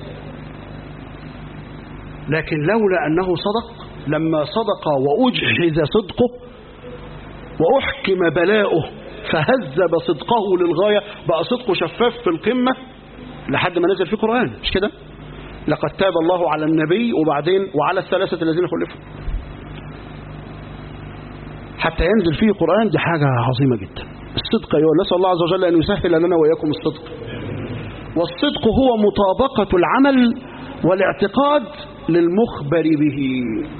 لكن لولا أنه صدق لما صدق وأجحز صدقه وأحكم بلاؤه فهذب صدقه للغاية بقى صدقه شفاف في القمة لحد ما نزل في قرآن مش كده لقد تاب الله على النبي وبعدين وعلى الثلاثة الذين خلفوا حتى ينزل فيه قرآن دي حاجة عظيمة جدا الصدق أيها نسأل الله عز وجل أن يسهل لنا وإياكم الصدق والصدق هو مطابقة العمل والاعتقاد للمخبر به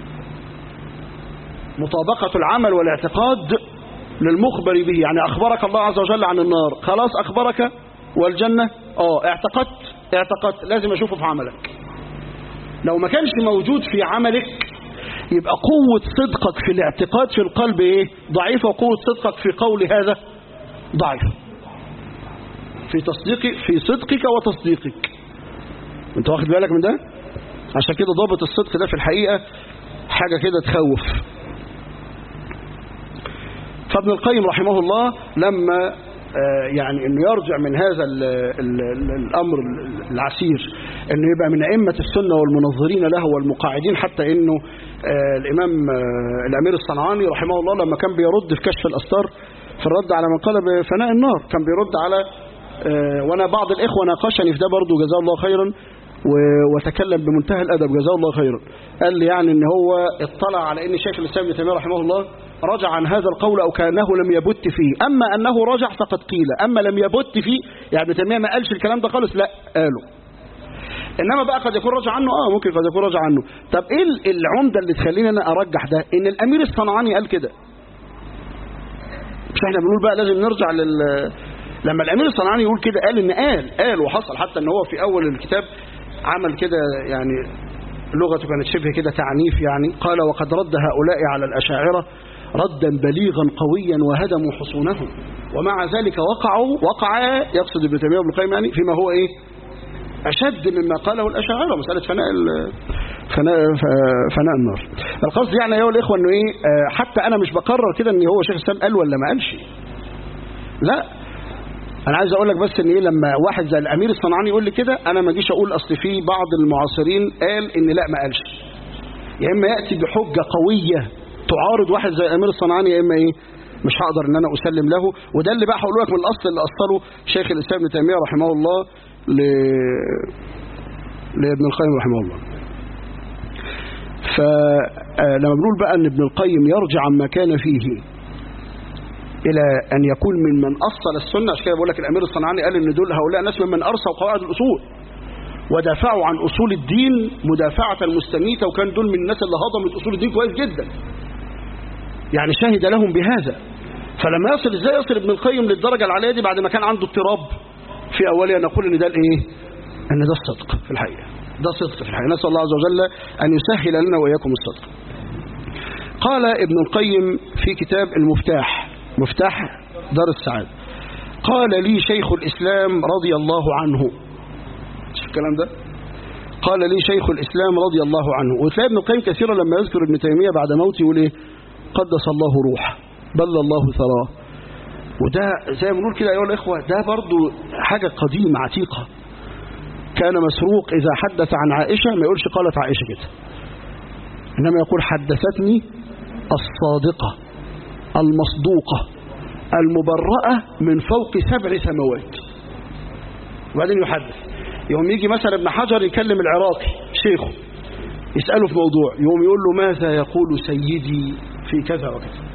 مطابقة العمل والاعتقاد للمخبر به يعني أخبرك الله عز وجل عن النار خلاص أخبرك والجنة اه اعتقدت اعتقدت لازم أشوفه في عملك لو ما كانش موجود في عملك يبقى قوة صدقك في الاعتقاد في القلب ايه ضعيفة وقوة صدقك في قول هذا ضعيفة في تصديقك في صدقك وتصديقك انت واخد بالك من ده عشان كده ضابط الصدق ده في الحقيقة حاجة كده تخوف فابن القيم رحمه الله لما يعني انه يرجع من هذا ال ال ال الامر العسير انه يبقى من ائمه السنه والمنظرين له والمقاعدين حتى انه الامام الامير الصنعاني رحمه الله لما كان بيرد في كشف الاستار في الرد على من قال بفناء النار كان بيرد على وانا بعض الاخوه ناقشني في ده برضه جزاه الله خيرا وتكلم بمنتهى الادب جزاه الله خيرا قال لي يعني ان هو اطلع على ان شيخ الاسلام ابن تيميه رحمه الله رجع عن هذا القول او كانه لم يبت فيه اما انه رجع فقد قيل اما لم يبت فيه يعني ابن تيميه ما قالش الكلام ده خالص لا قاله انما بقى قد يكون رجع عنه اه ممكن قد يكون رجع عنه طب ايه العمده اللي تخليني انا ارجح ده ان الامير الصنعاني قال كده مش احنا بنقول بقى لازم نرجع لل لما الامير الصنعاني يقول كده قال ان قال قال وحصل حتى ان هو في اول الكتاب عمل كده يعني لغته كانت شبه كده تعنيف يعني قال وقد رد هؤلاء على الأشاعرة ردا بليغا قويا وهدموا حصونهم ومع ذلك وقعوا وقع يقصد ابن تيميه وابن القيم يعني فيما هو ايه أشد مما قاله الأشاعرة مسألة فناء فناء فناء النار القصد يعني أيها الإخوة أنه إيه حتى أنا مش بقرر كده أن هو شيخ الإسلام قال ولا ما قالش لا انا عايز اقول لك بس ان ايه لما واحد زي الامير الصنعاني يقول لي كده انا ما اجيش اقول اصل في بعض المعاصرين قال ان لا ما قالش يا اما ياتي بحجه قويه تعارض واحد زي الامير الصنعاني يا اما ايه مش هقدر ان انا اسلم له وده اللي بقى هقول لك من الاصل اللي اصله شيخ الاسلام ابن تيميه رحمه الله ل لابن القيم رحمه الله فلما بنقول بقى ان ابن القيم يرجع عما كان فيه إلى أن يكون ممن أصل السنة عشان كده بقول لك الأمير الصنعاني قال إن دول هؤلاء ناس ممن أرسوا قواعد الأصول ودافعوا عن أصول الدين مدافعة مستميتة وكان دول من الناس اللي هضمت أصول الدين كويس جدا يعني شهد لهم بهذا فلما يصل إزاي يصل ابن القيم للدرجة العالية دي بعد ما كان عنده اضطراب في أولها نقول إن ده الإيه أن ده الصدق في الحقيقة ده صدق في الحقيقة نسأل الله عز وجل أن يسهل لنا وإياكم الصدق قال ابن القيم في كتاب المفتاح مفتاح دار السعادة قال لي شيخ الإسلام رضي الله عنه شوف الكلام ده قال لي شيخ الإسلام رضي الله عنه وتلاقي ابن القيم كثيرا لما يذكر ابن تيمية بعد موته يقول ايه قدس الله روحه بل الله ثراه وده زي ما بنقول كده أيها الإخوة ده برضو حاجة قديمة عتيقة كان مسروق إذا حدث عن عائشة ما يقولش قالت عائشة كده إنما يقول حدثتني الصادقة المصدوقة المبرأة من فوق سبع سماوات وبعدين يحدث يوم يجي مثلا ابن حجر يكلم العراقي شيخه يسأله في موضوع يوم يقول له ماذا يقول سيدي في كذا وكذا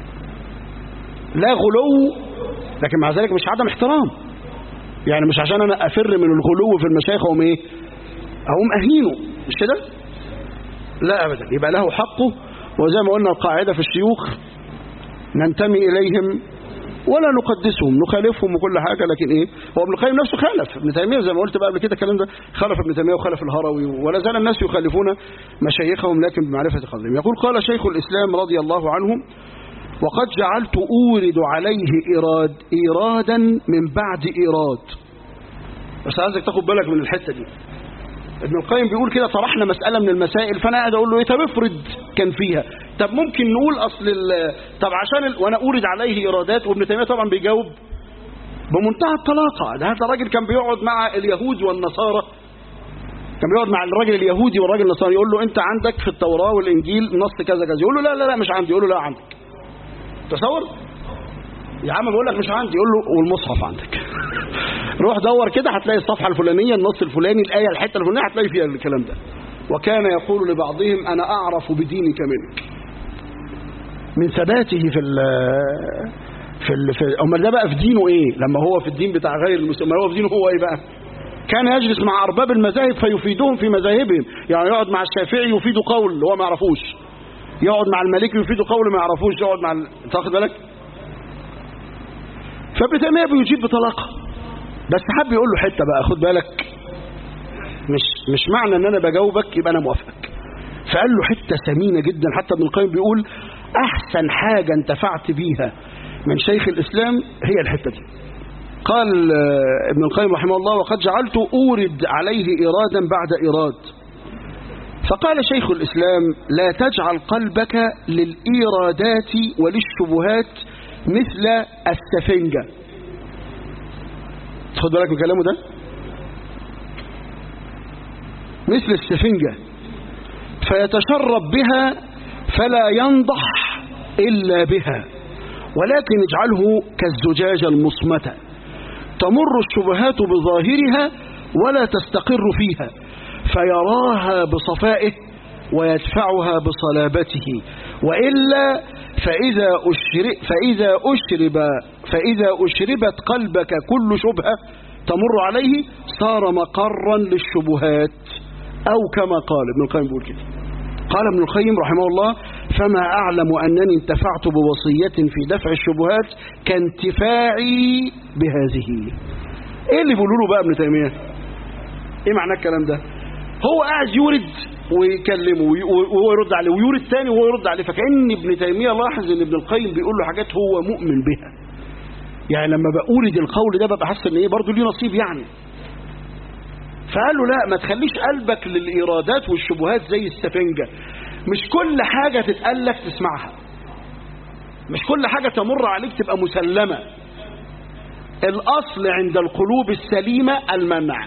لا غلو لكن مع ذلك مش عدم احترام يعني مش عشان انا افر من الغلو في المشايخ اقوم ايه اقوم اهينه مش كده لا ابدا يبقى له حقه وزي ما قلنا القاعده في الشيوخ ننتمي اليهم ولا نقدسهم نخالفهم وكل حاجه لكن ايه هو ابن القيم نفسه خالف ابن تيميه زي ما قلت بقى قبل كده الكلام ده خالف ابن تيميه وخالف الهروي ولا زال الناس يخالفون مشايخهم لكن بمعرفه قدرهم يقول قال شيخ الاسلام رضي الله عنه وقد جعلت أورد عليه إيراد إيرادا من بعد إيراد بس عايزك تاخد بالك من الحتة دي ابن القيم بيقول كده طرحنا مسألة من المسائل فأنا قاعد أقول له إيه طب افرض كان فيها طب ممكن نقول أصل ال... طب عشان ال... وأنا أورد عليه إيرادات وابن تيمية طبعا بيجاوب بمنتهى الطلاقة ده هذا الراجل كان بيقعد مع اليهود والنصارى كان بيقعد مع الراجل اليهودي والراجل النصارى يقول له أنت عندك في التوراة والإنجيل نص كذا كذا يقول له لا لا لا مش عندي يقول له لا عندك تصور يا عم بقول لك مش عندي يقول له والمصحف عندك روح دور كده هتلاقي الصفحه الفلانيه النص الفلاني الايه الحته الفلانيه هتلاقي فيها الكلام ده وكان يقول لبعضهم انا اعرف بدينك منك من ثباته في ال في ال في امال ده بقى في دينه ايه لما هو في الدين بتاع غير المسلمين هو في دينه هو ايه بقى كان يجلس مع ارباب المذاهب فيفيدهم في مذاهبهم يعني يقعد مع الشافعي يفيد قول هو ما يعرفوش يقعد مع المالكي يفيده قول ما يعرفوش يقعد مع ال... تاخد بالك فابن تيميه بيجيب بطلاقه بس حب يقول له حته بقى خد بالك مش مش معنى ان انا بجاوبك يبقى انا موافقك فقال له حته ثمينه جدا حتى ابن القيم بيقول احسن حاجه انتفعت بيها من شيخ الاسلام هي الحته دي قال ابن القيم رحمه الله وقد جعلت اورد عليه ارادا بعد ايراد فقال شيخ الإسلام لا تجعل قلبك للإيرادات وللشبهات مثل السفنجة خد بالك من كلامه ده مثل السفنجة فيتشرب بها فلا ينضح إلا بها ولكن اجعله كالزجاجة المصمتة تمر الشبهات بظاهرها ولا تستقر فيها فيراها بصفائه ويدفعها بصلابته وإلا فإذا أشرب, فإذا أشرب فإذا أشربت قلبك كل شبهة تمر عليه صار مقرا للشبهات أو كما قال ابن القيم بيقول كده قال ابن القيم رحمه الله فما أعلم أنني انتفعت بوصية في دفع الشبهات كانتفاعي بهذه ايه اللي بيقولوا له بقى ابن تيمية ايه معنى الكلام ده هو قاعد يورد ويكلمه وهو يرد عليه ويورد تاني وهو يرد عليه فكأن ابن تيمية لاحظ ان ابن القيم بيقول له حاجات هو مؤمن بها يعني لما بأورد القول ده ببقى حاسس ان ايه برضه ليه نصيب يعني فقال له لا ما تخليش قلبك للإيرادات والشبهات زي السفنجة مش كل حاجة تتقال لك تسمعها مش كل حاجة تمر عليك تبقى مسلمة الأصل عند القلوب السليمة المنع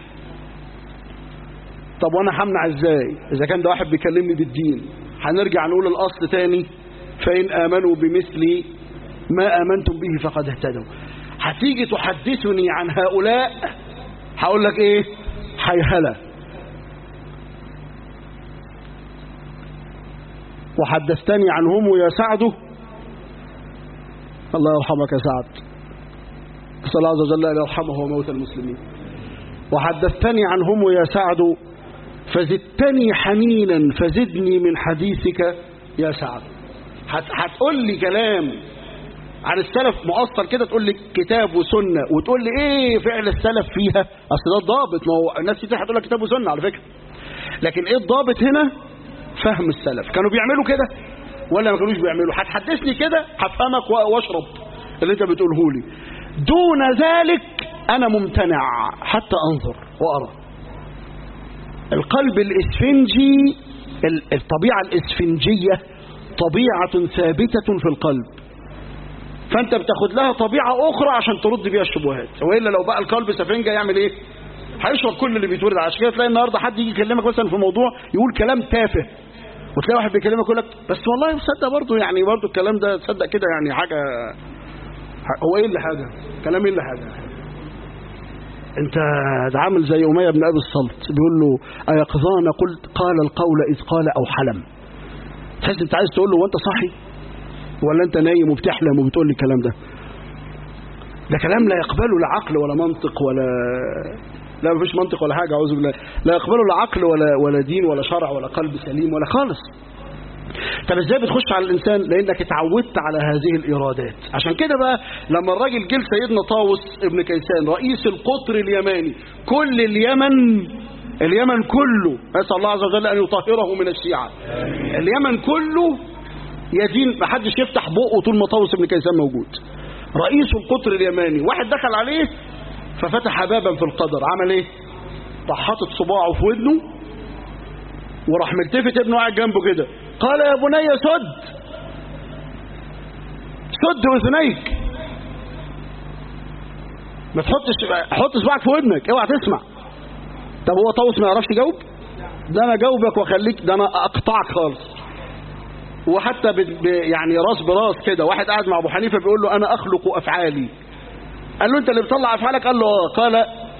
طب وانا همنع ازاي اذا كان ده واحد بيكلمني بالدين هنرجع نقول الاصل تاني فان امنوا بمثل ما امنتم به فقد اهتدوا هتيجي تحدثني عن هؤلاء هقول لك ايه حيهله وحدثتني عنهم يا سعد الله يرحمك يا سعد اسال الله عز وجل ان يرحمه وموت المسلمين وحدثتني عنهم يا سعد فزدتني حنينا فزدني من حديثك يا سعد هتقول لي كلام عن السلف مؤصل كده تقول لي كتاب وسنه وتقول لي ايه فعل السلف فيها اصل ده الضابط ما هو الناس كتير هتقول لك كتاب وسنه على فكره لكن ايه الضابط هنا فهم السلف كانوا بيعملوا كده ولا ما كانوش بيعملوا هتحدثني كده هفهمك واشرب اللي انت بتقوله لي دون ذلك انا ممتنع حتى انظر وارى القلب الاسفنجي الطبيعه الاسفنجيه طبيعه ثابته في القلب فانت بتاخد لها طبيعه اخرى عشان ترد بيها الشبهات والا لو بقى القلب سفنجه يعمل ايه هيشرب كل اللي بيتورد عشان كده تلاقي النهارده حد يجي يكلمك مثلا في موضوع يقول كلام تافه وتلاقي واحد بيكلمك يقول لك بس والله تصدق برضه يعني برضه الكلام ده تصدق كده يعني حاجه هو ايه اللي حاجه كلام ايه اللي حاجه انت ده عامل زي اميه بن ابي الصلت بيقول له ايقظان قلت قال القول اذ قال او حلم تحس انت عايز تقول له وانت صاحي ولا انت نايم وبتحلم وبتقول لي الكلام ده ده كلام لا يقبله لا عقل ولا منطق ولا لا مفيش منطق ولا حاجه اعوذ بالله لا يقبله لا عقل ولا ولا دين ولا شرع ولا قلب سليم ولا خالص طب ازاي بتخش على الانسان لانك اتعودت على هذه الايرادات عشان كده بقى لما الراجل جه سيدنا طاووس ابن كيسان رئيس القطر اليماني كل اليمن اليمن كله اسال الله عز وجل ان يطهره من الشيعه اليمن كله يدين ما حدش يفتح بقه طول ما طاووس ابن كيسان موجود رئيس القطر اليماني واحد دخل عليه ففتح بابا في القدر عمل ايه راح حاطط صباعه في ودنه وراح ملتفت ابنه قاعد جنبه كده قال يا بني سد سد اذنيك ما تحطش حط صباعك في ودنك اوعى تسمع طب هو طاووس ما يعرفش يجاوب ده انا جاوبك واخليك ده انا اقطعك خالص وحتى ب... ب... يعني راس براس كده واحد قاعد مع ابو حنيفه بيقول له انا اخلق افعالي قال له انت اللي بتطلع افعالك قال له اه قال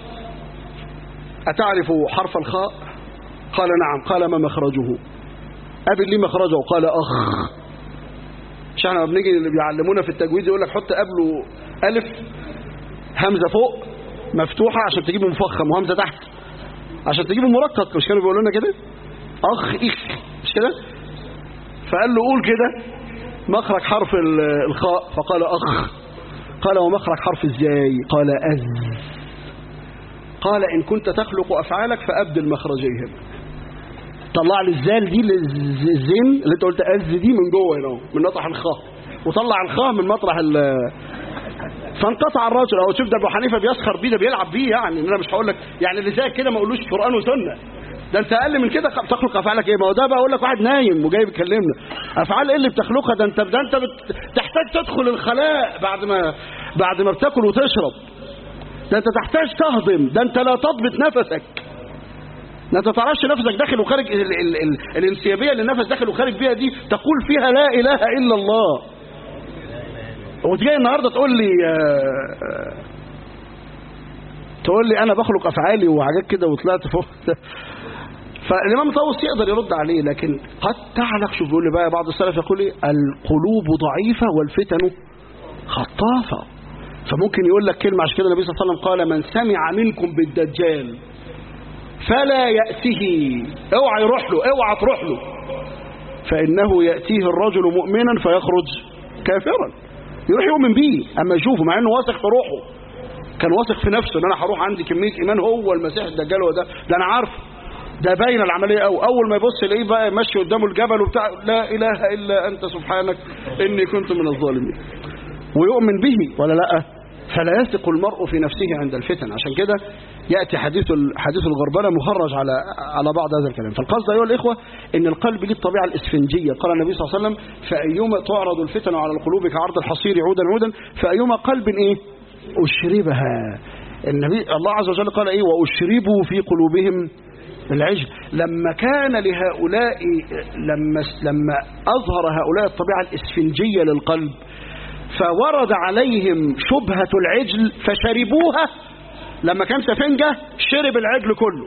اتعرف حرف الخاء قال نعم قال ما مخرجه قابل ليه مخرجه قال اخ مش احنا بنيجي اللي بيعلمونا في التجويد يقول لك حط قبله الف همزه فوق مفتوحه عشان تجيبه مفخم وهمزه تحت عشان تجيبه مرقق مش كانوا بيقولوا لنا كده اخ اخ مش كده فقال له قول كده مخرج حرف الخاء فقال اخ قال ومخرج حرف ازاي قال أز قال إن كنت تخلق أفعالك فأبدل مخرجيهم طلع لي الزال دي الزين اللي انت قلت أز دي من جوه هنا من مطرح الخاء وطلع الخاء من مطرح ال فانقطع الرجل اهو شوف ده ابو حنيفه بيسخر بيه ده بيلعب بيه يعني انا مش هقول لك يعني اللي زي كده ما اقولوش قران وسنه ده انت اقل من كده تخلق افعالك ايه ما هو ده بقول لك واحد نايم وجاي بيكلمنا افعال ايه اللي بتخلقها ده انت ده انت بت... تحتاج تدخل الخلاء بعد ما بعد ما بتاكل وتشرب ده انت تحتاج تهضم ده انت لا تضبط نفسك ما تعرفش نفسك داخل وخارج ال... ال... ال... الانسيابيه اللي النفس داخل وخارج بيها دي تقول فيها لا اله الا الله وتجي النهارده تقول لي آه... تقول لي انا بخلق افعالي وحاجات كده وطلعت فوق فالإمام طاووس يقدر يرد عليه لكن قد تعلق شوف بيقول لي بقى بعض السلف يقول لي القلوب ضعيفة والفتن خطافة فممكن يقول لك كلمة عشان كده النبي صلى الله عليه وسلم قال من سمع منكم بالدجال فلا يأته اوعى يروح له اوعى تروح له فإنه يأتيه الرجل مؤمنا فيخرج كافرا يروح يؤمن بيه أما يشوفه مع أنه واثق في روحه كان واثق في نفسه ان انا هروح عندي كميه ايمان هو المسيح الدجال هو ده ده انا عارفه ده باين العملية أو أول ما يبص يلاقيه بقى ماشي قدامه الجبل وبتاع لا إله إلا أنت سبحانك إني كنت من الظالمين ويؤمن به ولا لا فلا يثق المرء في نفسه عند الفتن عشان كده يأتي حديث حديث الغربلة مخرج على على بعض هذا الكلام فالقصد أيها الإخوة إن القلب له الطبيعة الإسفنجية قال النبي صلى الله عليه وسلم فأيما تعرض الفتن على القلوب كعرض الحصير عودا عودا فأيما قلب إيه أشربها النبي الله عز وجل قال إيه وأشربوا في قلوبهم العجل لما كان لهؤلاء لما لما أظهر هؤلاء الطبيعة الإسفنجية للقلب فورد عليهم شبهة العجل فشربوها لما كان سفنجة شرب العجل كله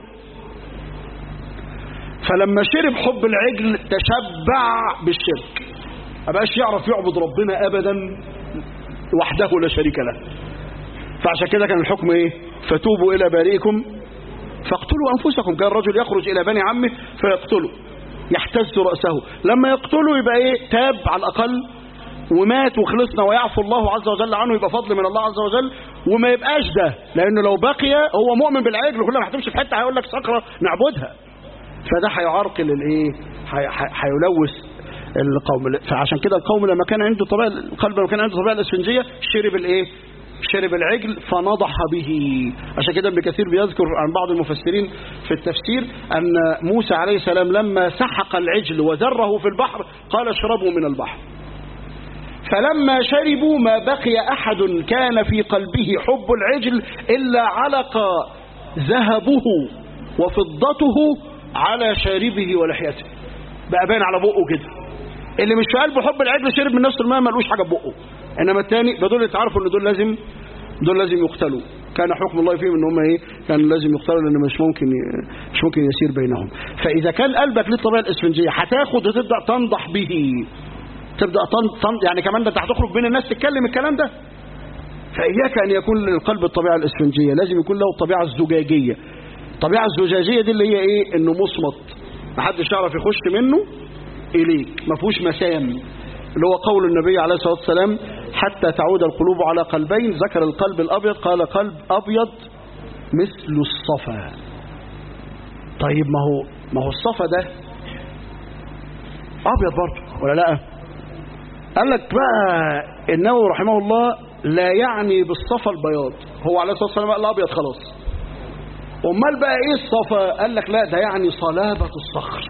فلما شرب حب العجل تشبع بالشرك ما بقاش يعرف يعبد ربنا أبدا وحده لا شريك له فعشان كده كان الحكم ايه فتوبوا إلى بارئكم فاقتلوا أنفسكم كان الرجل يخرج إلى بني عمه فيقتله يحتز رأسه لما يقتله يبقى إيه تاب على الأقل ومات وخلصنا ويعفو الله عز وجل عنه يبقى فضل من الله عز وجل وما يبقاش ده لأنه لو بقي هو مؤمن بالعجل كل ما هتمشي في حتة هيقول لك صخرة نعبدها فده هيعرقل الايه هيلوث القوم فعشان كده القوم لما كان عنده طبيعه القلب لما كان عنده طبيعه الاسفنجيه شرب الايه شرب العجل فنضح به عشان كده ابن كثير بيذكر عن بعض المفسرين في التفسير أن موسى عليه السلام لما سحق العجل وذره في البحر قال اشربوا من البحر فلما شربوا ما بقي أحد كان في قلبه حب العجل إلا علق ذهبه وفضته على شاربه ولحيته بقى باين على بقه كده اللي مش في قلبه حب العجل شرب من نفس الماء ملوش حاجه في بقه انما الثاني ده دول يتعرفوا ان دول لازم دول لازم يقتلوا كان حكم الله فيهم ان هم ايه كان لازم يقتلوا لان مش ممكن مش ممكن يسير بينهم فاذا كان قلبك للطبيعه الاسفنجيه هتاخد وتبدا تنضح به تبدا تن... يعني كمان ده انت هتخرج بين الناس تتكلم الكلام ده فاياك ان يكون للقلب الطبيعه الاسفنجيه لازم يكون له الطبيعه الزجاجيه الطبيعه الزجاجيه دي اللي هي ايه انه مصمت محدش يعرف يخش منه اليك ما فيهوش مسام اللي هو قول النبي عليه الصلاه والسلام حتى تعود القلوب على قلبين ذكر القلب الابيض قال قلب ابيض مثل الصفا طيب ما هو ما هو الصفا ده ابيض برضه ولا لا قال لك بقى النووي رحمه الله لا يعني بالصفا البياض هو عليه الصلاه والسلام قال الابيض خلاص امال بقى ايه الصفا قال لك لا ده يعني صلابه الصخر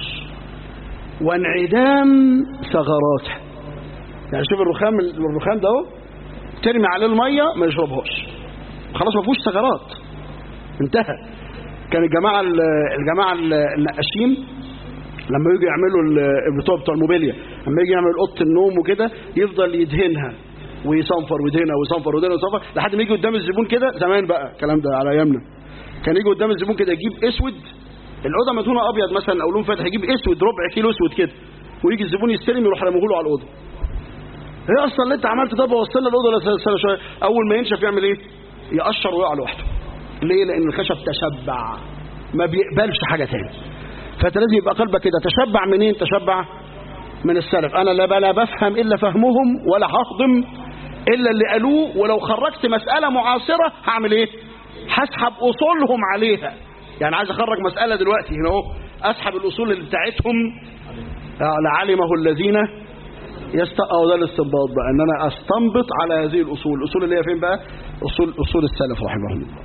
وانعدام ثغراته يعني شوف الرخام الرخام ده اهو ترمي عليه الميه ما يشربهاش خلاص ما فيهوش ثغرات انتهى كان الجماعه الجماعه النقاشين لما يجوا يعملوا بتوع بتوع الموبيليا لما يجي يعمل اوضه النوم وكده يفضل يدهنها ويصنفر ويدهنها ويصنفر ويدهنها ويصنفر لحد ما يجي قدام الزبون كده زمان بقى الكلام ده على ايامنا كان يجي قدام الزبون كده يجيب اسود الاوضه مدهونه ابيض مثلا او لون فاتح يجيب اسود ربع كيلو اسود كده ويجي الزبون يستلم يروح راميه له على الاوضه ايه اصلا اللي انت عملته ده بوصل له الاوضه ولا شويه اول ما ينشف يعمل ايه يقشر ويقع لوحده ليه لان الخشب تشبع ما بيقبلش حاجه تاني فانت لازم يبقى قلبك كده تشبع منين تشبع من السلف انا لا بلا بفهم الا فهمهم ولا ههضم الا اللي قالوه ولو خرجت مساله معاصره هعمل ايه هسحب اصولهم عليها يعني عايز اخرج مساله دلوقتي هنا اهو اسحب الاصول اللي بتاعتهم لعلمه الذين يستقوا ده الاستنباط بقى ان انا استنبط على هذه الاصول الاصول اللي هي فين بقى اصول اصول السلف رحمهم الله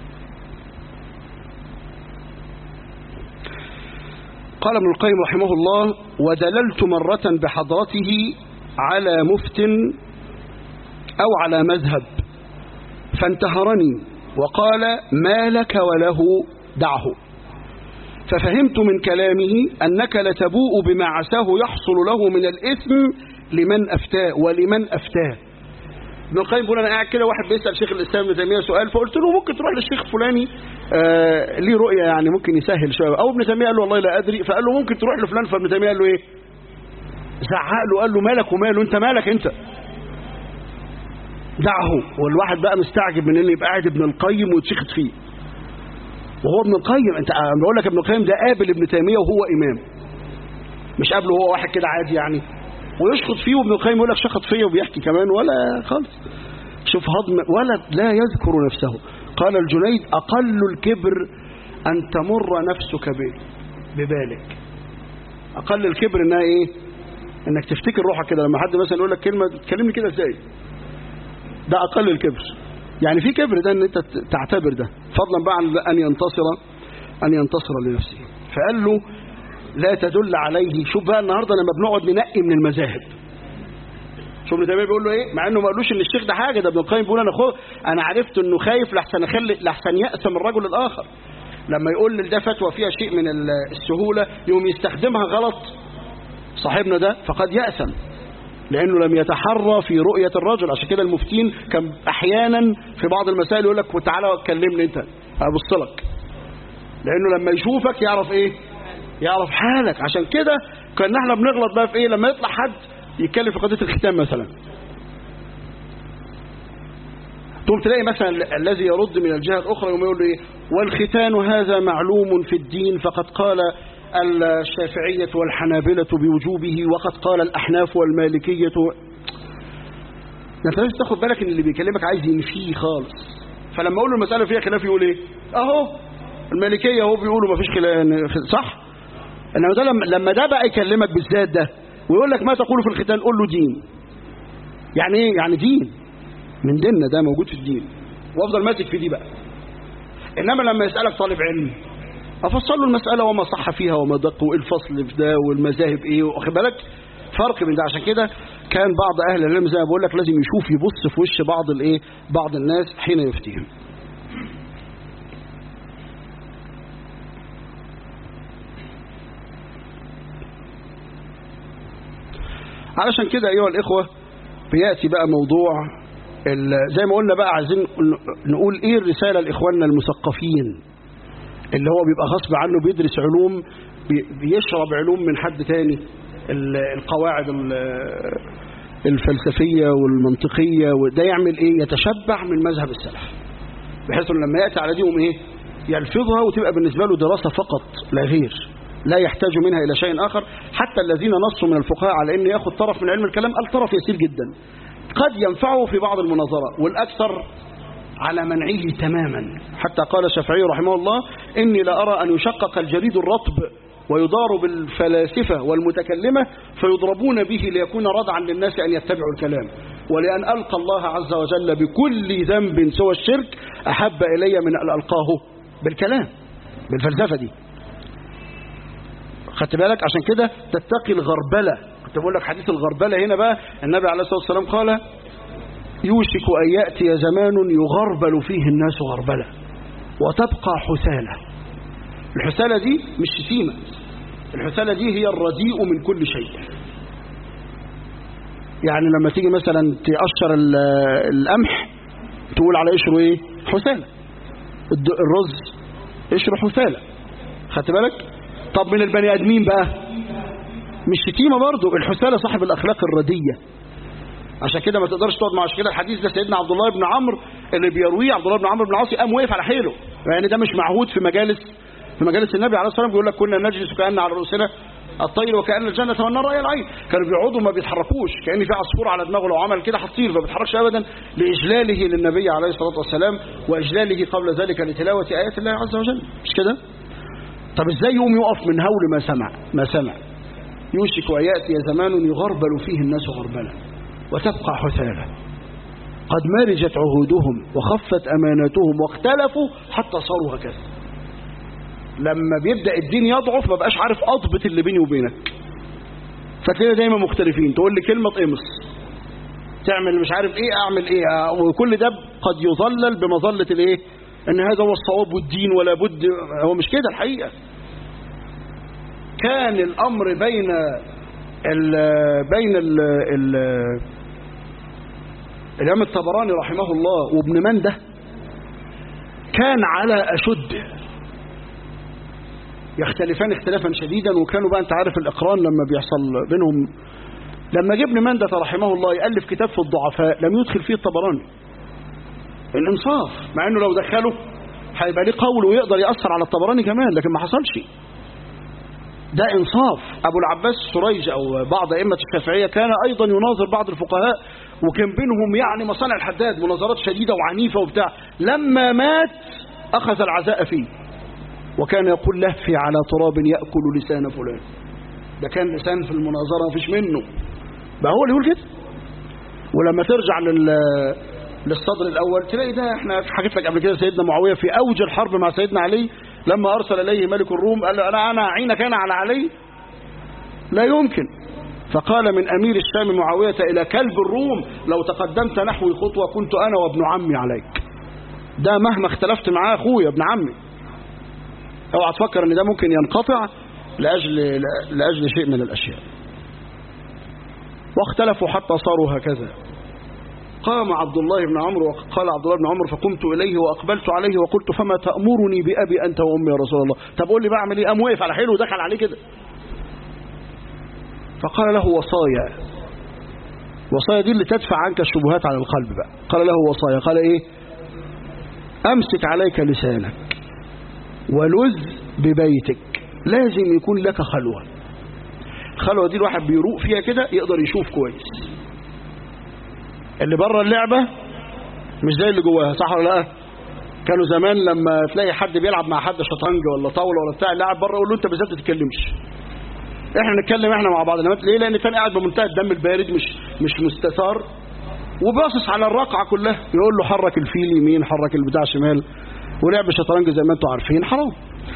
قال ابن القيم رحمه الله ودللت مرة بحضرته على مفت أو على مذهب فانتهرني وقال ما لك وله دعه ففهمت من كلامه أنك لتبوء بما عساه يحصل له من الإثم لمن أفتاه ولمن أفتاه ابن القيم بيقول انا قاعد كده واحد بيسال شيخ الاسلام ابن تيميه سؤال فقلت له ممكن تروح للشيخ فلاني آه ليه رؤيه يعني ممكن يسهل شويه او ابن تيميه قال له والله لا ادري فقال له ممكن تروح لفلان فابن تيميه قال له ايه زعق له قال له مالك وماله انت مالك انت دعه والواحد بقى مستعجب من ان يبقى قاعد ابن القيم ويتشخط فيه وهو ابن القيم انت انا بقول لك ابن القيم ده قابل ابن تيميه وهو امام مش قابله هو واحد كده عادي يعني ويشخط فيه وابن القيم يقول لك شخط فيا وبيحكي كمان ولا خالص شوف هضم ولا لا يذكر نفسه قال الجنيد أقل الكبر أن تمر نفسك ببالك أقل الكبر إنها إيه إنك تفتكر روحك كده لما حد مثلا يقول لك كلمة تكلمني كده إزاي ده أقل الكبر يعني في كبر ده إن أنت تعتبر ده فضلا بقى عن أن ينتصر أن ينتصر لنفسه فقال له لا تدل عليه شوف بقى النهارده لما بنقعد ننقي من المذاهب شوف ابن تيميه بيقول له ايه مع انه ما قالوش ان الشيخ ده حاجه ده ابن القيم بيقول انا خو انا عرفت انه خايف لحسن اخلي لحسن يأسم الرجل الاخر لما يقول لي ده فتوى فيها شيء من السهوله يوم يستخدمها غلط صاحبنا ده فقد يأسم لانه لم يتحرى في رؤيه الرجل عشان كده المفتين كان احيانا في بعض المسائل يقول لك تعالى كلمني انت هبص لك لانه لما يشوفك يعرف ايه يعرف حالك عشان كده كنا احنا بنغلط بقى في ايه لما يطلع حد يتكلم في قضيه الختام مثلا تقوم تلاقي مثلا الذي يرد من الجهه الاخرى يقوم يقول له ايه والختان هذا معلوم في الدين فقد قال الشافعيه والحنابله بوجوبه وقد قال الاحناف والمالكيه انت لازم تاخد بالك ان اللي بيكلمك عايز ينفيه خالص فلما اقول له المساله فيها خلاف يقول ايه اهو المالكيه اهو بيقولوا ما فيش خلاف صح انما ده لما, لما ده بقى يكلمك بالذات ده ويقول لك ما تقول في الختان قول له دين يعني ايه يعني دين من ديننا ده موجود في الدين وافضل ماسك في دي بقى انما لما يسالك طالب علم افصل له المساله وما صح فيها وما دق وايه الفصل في ده والمذاهب ايه واخد بالك فرق من ده عشان كده كان بعض اهل العلم زي ما بقول لك لازم يشوف يبص في وش بعض الايه بعض الناس حين يفتيهم علشان كده أيها الإخوة بيأتي بقى موضوع زي ما قلنا بقى عايزين نقول إيه الرسالة لإخواننا المثقفين اللي هو بيبقى غصب عنه بيدرس علوم بيشرب علوم من حد تاني القواعد الفلسفية والمنطقية وده يعمل ايه يتشبع من مذهب السلف بحيث انه لما يأتي على ديهم ايه يلفظها وتبقى بالنسبة له دراسة فقط لا غير لا يحتاج منها إلى شيء آخر حتى الذين نصوا من الفقهاء على أن يأخذ طرف من علم الكلام الطرف يسير جدا قد ينفعه في بعض المناظرات والأكثر على منعه تماما حتى قال الشافعي رحمه الله إني لا أرى أن يشقق الجريد الرطب ويدار بالفلاسفة والمتكلمة فيضربون به ليكون ردعا للناس أن يتبعوا الكلام ولأن ألقى الله عز وجل بكل ذنب سوى الشرك أحب إلي من أن ألقاه بالكلام بالفلسفة دي خدت بالك عشان كده تتقي الغربلة كنت بقول لك حديث الغربلة هنا بقى النبي عليه الصلاة والسلام قال يوشك أن يأتي زمان يغربل فيه الناس غربلة وتبقى حسالة الحسالة دي مش شتيمة الحسالة دي هي الرديء من كل شيء يعني لما تيجي مثلا تقشر القمح تقول على قشره ايه حسالة الرز قشره حسالة خدت بالك طب من البني ادمين بقى مش شتيمة برضه الحسالة صاحب الاخلاق الردية عشان كده ما تقدرش تقعد مع كده الحديث ده سيدنا عبد الله بن عمرو اللي بيرويه عبد الله بن عمرو بن العاص قام واقف على حيله يعني ده مش معهود في مجالس في مجالس النبي عليه الصلاه والسلام بيقول لك كنا نجلس كأن على رؤوسنا الطير وكأن الجنة والنار رأي العين كانوا بيقعدوا ما بيتحركوش كأن في عصفور على دماغه لو عمل كده هتطير ما بيتحركش أبدا لإجلاله للنبي عليه الصلاة والسلام وإجلاله قبل ذلك لتلاوة آيات الله عز وجل مش كده طب ازاي يقوم يقف من هول ما سمع ما سمع يوشك أن يأتي زمان يغربل فيه الناس غربلا وتبقى حثالة قد مرجت عهودهم وخفت أماناتهم واختلفوا حتى صاروا هكذا لما بيبدأ الدين يضعف ما بقاش عارف أضبط اللي بيني وبينك فتلاقينا دايما مختلفين تقول لي كلمة تقمص تعمل مش عارف ايه اعمل ايه وكل ده قد يظلل بمظلة الايه ان هذا هو الصواب والدين ولا بد هو مش كده الحقيقة كان الامر بين ال بين ال ال الامام الطبراني رحمه الله وابن منده كان على اشده يختلفان اختلافا شديدا وكانوا بقى انت عارف الاقران لما بيحصل بينهم لما جه ابن مندة رحمه الله يألف كتاب في الضعفاء لم يدخل فيه الطبراني الانصاف مع انه لو دخله هيبقى ليه قول ويقدر يأثر على الطبراني كمان لكن ما حصلش ده انصاف ابو العباس سريج او بعض ائمه الشافعيه كان ايضا يناظر بعض الفقهاء وكان بينهم يعني مصانع الحداد مناظرات شديده وعنيفه وبتاع لما مات اخذ العزاء فيه وكان يقول لهفي على تراب يأكل لسان فلان ده كان لسان في المناظرة مفيش منه بقى هو اللي يقول كده ولما ترجع لل للصدر الأول تلاقي ده احنا حكيت لك قبل كده سيدنا معاوية في أوج الحرب مع سيدنا علي لما أرسل إليه ملك الروم قال له أنا أنا عينك أنا على علي لا يمكن فقال من أمير الشام معاوية إلى كلب الروم لو تقدمت نحوي خطوة كنت أنا وابن عمي عليك ده مهما اختلفت معاه أخويا ابن عمي اوعى تفكر ان ده ممكن ينقطع لاجل لاجل شيء من الاشياء واختلفوا حتى صاروا هكذا قام عبد الله بن عمرو وقال عبد الله بن عمرو فقمت اليه واقبلت عليه وقلت فما تامرني بابي انت وامي يا رسول الله طب قول لي بعمل ايه قام وقف على حيله ودخل عليه كده فقال له وصايا وصايا دي اللي تدفع عنك الشبهات على القلب بقى قال له وصايا قال ايه امسك عليك لسانك ولذ ببيتك لازم يكون لك خلوة الخلوة دي الواحد بيروق فيها كده يقدر يشوف كويس اللي بره اللعبة مش زي اللي جواها صح ولا لا كانوا زمان لما تلاقي حد بيلعب مع حد شطرنج ولا طاولة ولا بتاع اللاعب بره يقول له انت بالذات ما تتكلمش احنا نتكلم احنا مع بعض ليه لان الثاني قاعد بمنتهى الدم البارد مش مش مستثار وباصص على الرقعة كلها يقول له حرك الفيل يمين حرك البتاع شمال ولعب الشطرنج زي ما انتم عارفين حرام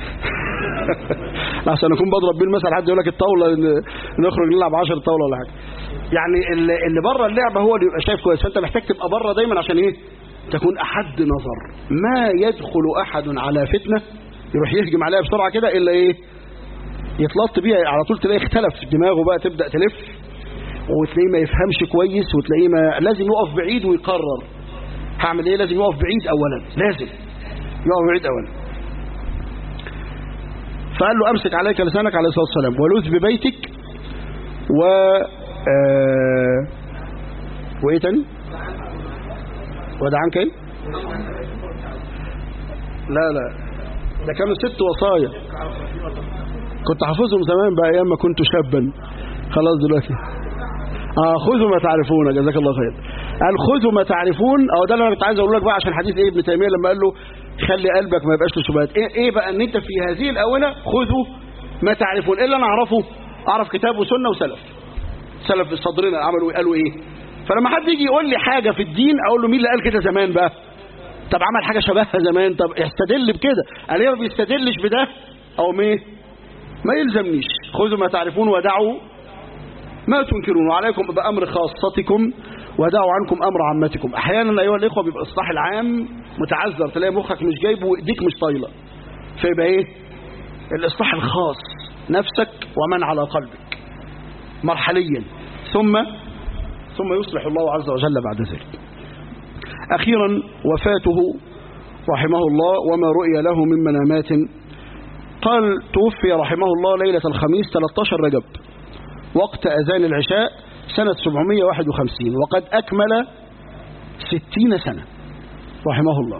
عشان اكون بضرب بيه المثل حد يقول لك الطاوله نخرج نلعب 10 طاوله ولا حاجه يعني اللي, اللي بره اللعبه هو اللي يبقى شايف كويس فانت محتاج تبقى بره دايما عشان ايه تكون احد نظر ما يدخل احد على فتنه يروح يهجم عليها بسرعه كده الا ايه يتلط بيها على طول تلاقي اختلف دماغه بقى تبدا تلف وتلاقيه ما يفهمش كويس وتلاقيه ما لازم يقف بعيد ويقرر هعمل ايه لازم يقف بعيد اولا لازم يقف بعيد اولا فقال له امسك عليك لسانك عليه الصلاه والسلام ولذ ببيتك و آه وايه تاني ودعانك ايه لا لا ده كانوا ست وصايا كنت حافظهم زمان بقى ايام ما كنت شابا خلاص دلوقتي اه خذوا ما تعرفون جزاك الله خير قال خذوا ما تعرفون او ده اللي انا كنت عايز اقول لك بقى عشان حديث ايه ابن تيميه لما قال له خلي قلبك ما يبقاش له شبهات ايه, ايه بقى ان انت في هذه الاونه خذوا ما تعرفون ايه اللي انا اعرفه اعرف كتاب وسنه وسلف سلف صدرنا عملوا قالوا ايه فلما حد يجي يقول لي حاجه في الدين اقول له مين اللي قال كده زمان بقى طب عمل حاجه شبهها زمان طب استدل بكده قال ليه ما بيستدلش بده او ما إيه؟ ما يلزمنيش خذوا ما تعرفون ودعوا ما تنكرون وعليكم بأمر خاصتكم ودعوا عنكم أمر عامتكم أحيانا أيها الإخوة بيبقى الإصلاح العام متعذر تلاقي مخك مش جايبه وإيديك مش طايلة فيبقى إيه الإصلاح الخاص نفسك ومن على قلبك مرحليا ثم ثم يصلح الله عز وجل بعد ذلك أخيرا وفاته رحمه الله وما رؤي له من منامات قال توفي رحمه الله ليلة الخميس 13 رجب وقت أذان العشاء سنة 751 وقد أكمل 60 سنة رحمه الله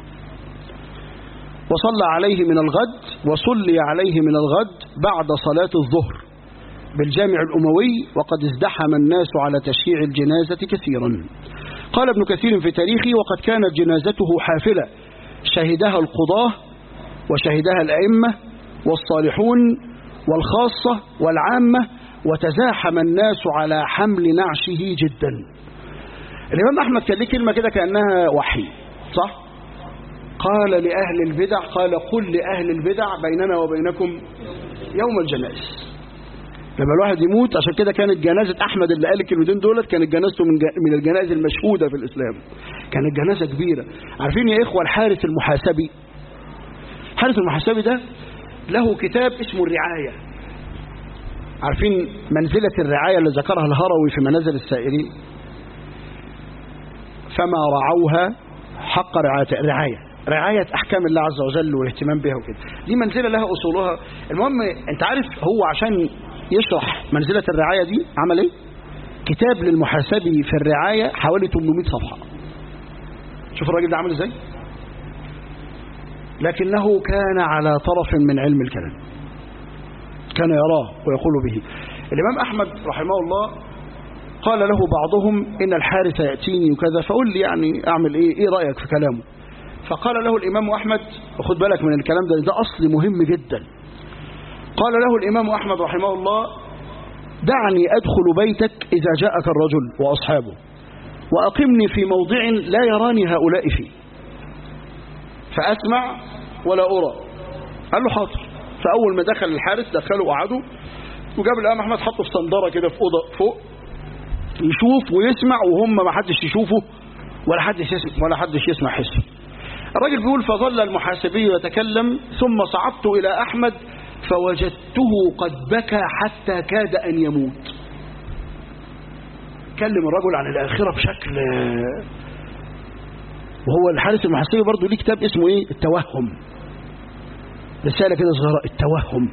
وصلى عليه من الغد وصلي عليه من الغد بعد صلاة الظهر بالجامع الأموي وقد ازدحم الناس على تشييع الجنازة كثيرا قال ابن كثير في تاريخه وقد كانت جنازته حافلة شهدها القضاة وشهدها الأئمة والصالحون والخاصة والعامة وتزاحم الناس على حمل نعشه جدا الإمام أحمد كان ليه كلمة كده كأنها وحي صح؟ قال لأهل البدع قال قل لأهل البدع بيننا وبينكم يوم الجنائز لما الواحد يموت عشان كده كانت جنازة أحمد اللي قال الكلمتين دولت كانت جنازته من من الجنائز المشهودة في الإسلام كانت جنازة كبيرة عارفين يا إخوة الحارث المحاسبي الحارث المحاسبي ده له كتاب اسمه الرعاية عارفين منزلة الرعاية اللي ذكرها الهروي في منازل السائرين فما رعوها حق رعاية رعاية رعاية أحكام الله عز وجل والاهتمام بها وكده دي منزلة لها أصولها المهم أنت عارف هو عشان يشرح منزلة الرعاية دي عمل إيه كتاب للمحاسبي في الرعاية حوالي 800 صفحة شوف الراجل ده عامل إزاي لكنه كان على طرف من علم الكلام كان يراه ويقول به الإمام أحمد رحمه الله قال له بعضهم إن الحارث يأتيني وكذا فقل لي يعني أعمل إيه إيه رأيك في كلامه فقال له الإمام أحمد وخد بالك من الكلام ده ده أصل مهم جدا قال له الإمام أحمد رحمه الله دعني أدخل بيتك إذا جاءك الرجل وأصحابه وأقمني في موضع لا يراني هؤلاء فيه فأسمع ولا أرى قال له حاضر فأول ما دخل الحارس دخله وقعدوا وجاب الإمام أحمد حطه في صندرة كده في أوضة فوق يشوف ويسمع وهم ما حدش يشوفه ولا حدش يسمع ولا حدش يسمع حسه الراجل بيقول فظل المحاسبي يتكلم ثم صعدت إلى أحمد فوجدته قد بكى حتى كاد أن يموت كلم الرجل عن الآخرة بشكل وهو الحارس المحاسبي برضه ليه كتاب اسمه ايه التوهم رسالة كده صغيرة التوهم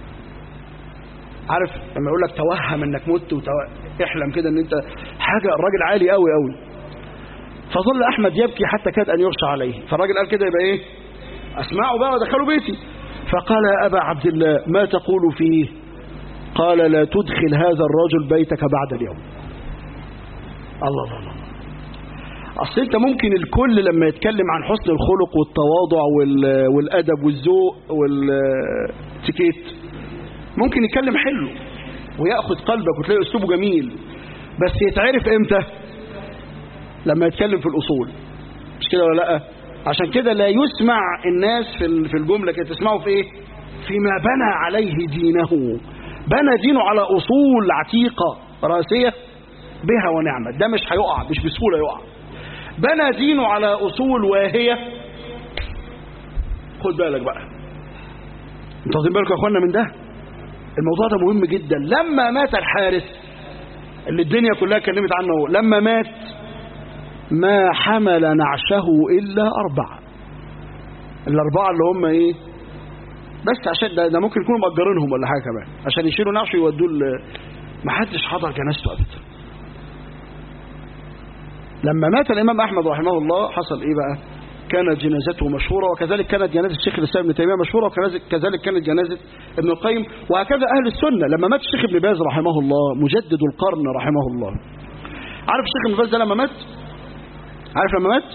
عارف لما يقول لك توهم انك مت وتو... احلم كده ان انت حاجة الراجل عالي قوي قوي فظل احمد يبكي حتى كاد ان يغشى عليه فالراجل قال كده يبقى ايه اسمعه بقى ودخلوا بيتي فقال يا ابا عبد الله ما تقول فيه قال لا تدخل هذا الرجل بيتك بعد اليوم الله الله الله اصل انت ممكن الكل لما يتكلم عن حسن الخلق والتواضع والادب والذوق والتيكيت ممكن يتكلم حلو وياخذ قلبك وتلاقي اسلوبه جميل بس يتعرف امتى لما يتكلم في الاصول مش كده ولا لا عشان كده لا يسمع الناس في في الجمله كده تسمعوا في ايه فيما بنى عليه دينه بنى دينه على اصول عتيقه راسيه بها ونعمه ده مش هيقع مش بسهوله يقع بنى دينه على أصول واهية خد بالك بقى انتوا واخدين بالكم يا اخوانا من ده الموضوع ده مهم جدا لما مات الحارس اللي الدنيا كلها كلمت عنه لما مات ما حمل نعشه إلا أربعة الأربعة اللي هم إيه بس عشان ده, ده ممكن يكونوا مأجرينهم ولا حاجة كمان عشان يشيلوا نعشه يودوه ما حدش حضر جنازته أبدا لما مات الإمام أحمد رحمه الله حصل إيه بقى كانت جنازته مشهورة وكذلك كانت جنازة الشيخ الإسلام ابن تيمية مشهورة وكذلك كانت جنازة ابن القيم وهكذا أهل السنة لما مات الشيخ ابن باز رحمه الله مجدد القرن رحمه الله عارف الشيخ ابن باز ده لما مات عارف لما مات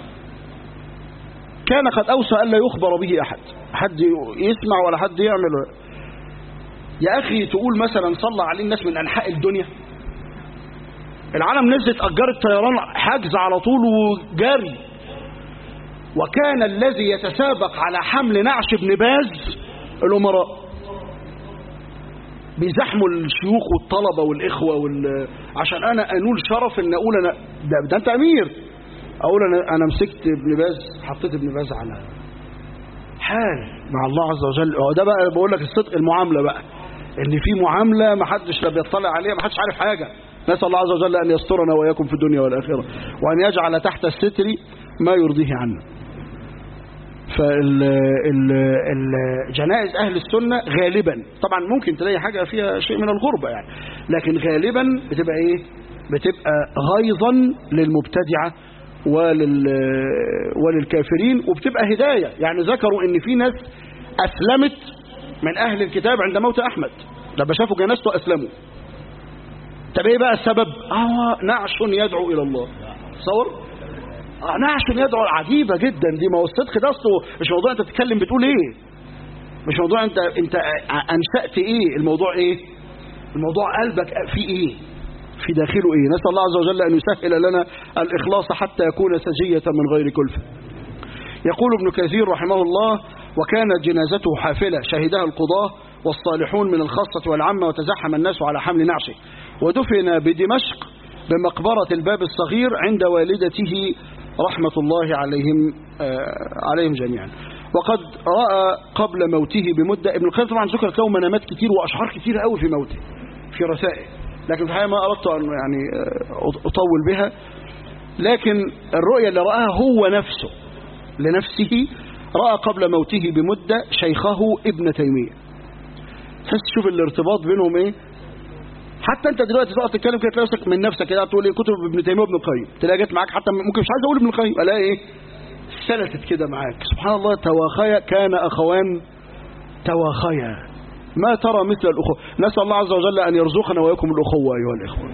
كان قد أوصى ألا يخبر به أحد حد يسمع ولا حد يعمل يا أخي تقول مثلا صلى عليه الناس من أنحاء الدنيا العالم نزلت أجرت طيران حجز على طول وجري وكان الذي يتسابق على حمل نعش ابن باز الأمراء بيزحموا الشيوخ والطلبة والإخوة وال... عشان أنا أنول شرف أن أقول أنا ده, ده أنت أمير أقول أنا, أنا مسكت ابن باز حطيت ابن باز على حال مع الله عز وجل ده بقى بقول لك الصدق المعاملة بقى ان في معاملة ما حدش لا بيطلع عليها ما حدش عارف حاجة نسأل الله عز وجل أن يسترنا وإياكم في الدنيا والآخرة وأن يجعل تحت الستر ما يرضيه عنا فالجنائز أهل السنة غالبا طبعا ممكن تلاقي حاجة فيها شيء من الغربة يعني لكن غالبا بتبقى إيه بتبقى غيظا للمبتدعة ولل وللكافرين وبتبقى هداية يعني ذكروا ان في ناس أسلمت من أهل الكتاب عند موت أحمد لما شافوا جنازته أسلموا طب ايه بقى السبب اه نعش يدعو الى الله تصور اه نعش يدعو عجيبه جدا دي ما هو الصدق ده اصله مش موضوع انت تتكلم بتقول ايه مش موضوع انت انت انشات ايه الموضوع ايه الموضوع قلبك في ايه في داخله ايه نسال الله عز وجل ان يسهل لنا الاخلاص حتى يكون سجيه من غير كلفه يقول ابن كثير رحمه الله وكانت جنازته حافله شهدها القضاه والصالحون من الخاصة والعامة وتزحم الناس على حمل نعشه ودفن بدمشق بمقبرة الباب الصغير عند والدته رحمة الله عليهم آه عليهم جميعا وقد رأى قبل موته بمدة ابن القيم طبعا ذكرت له منامات كتير وأشعار كتير قوي في موته في رسائل لكن في الحقيقة ما أردت أن يعني أطول بها لكن الرؤية اللي رآها هو نفسه لنفسه رأى قبل موته بمدة شيخه ابن تيمية تحس تشوف الارتباط بينهم ايه حتى انت دلوقتي تقعد تتكلم كده تلاقي نفسك من نفسك كده تقول ايه كتب ابن تيميه وابن القيم تلاقي جت معاك حتى ممكن مش عايز اقول ابن القيم الاقي ايه سلتت كده معاك سبحان الله تواخيا كان اخوان تواخيا ما ترى مثل الاخوه نسال الله عز وجل ان يرزقنا واياكم الاخوه ايها الاخوه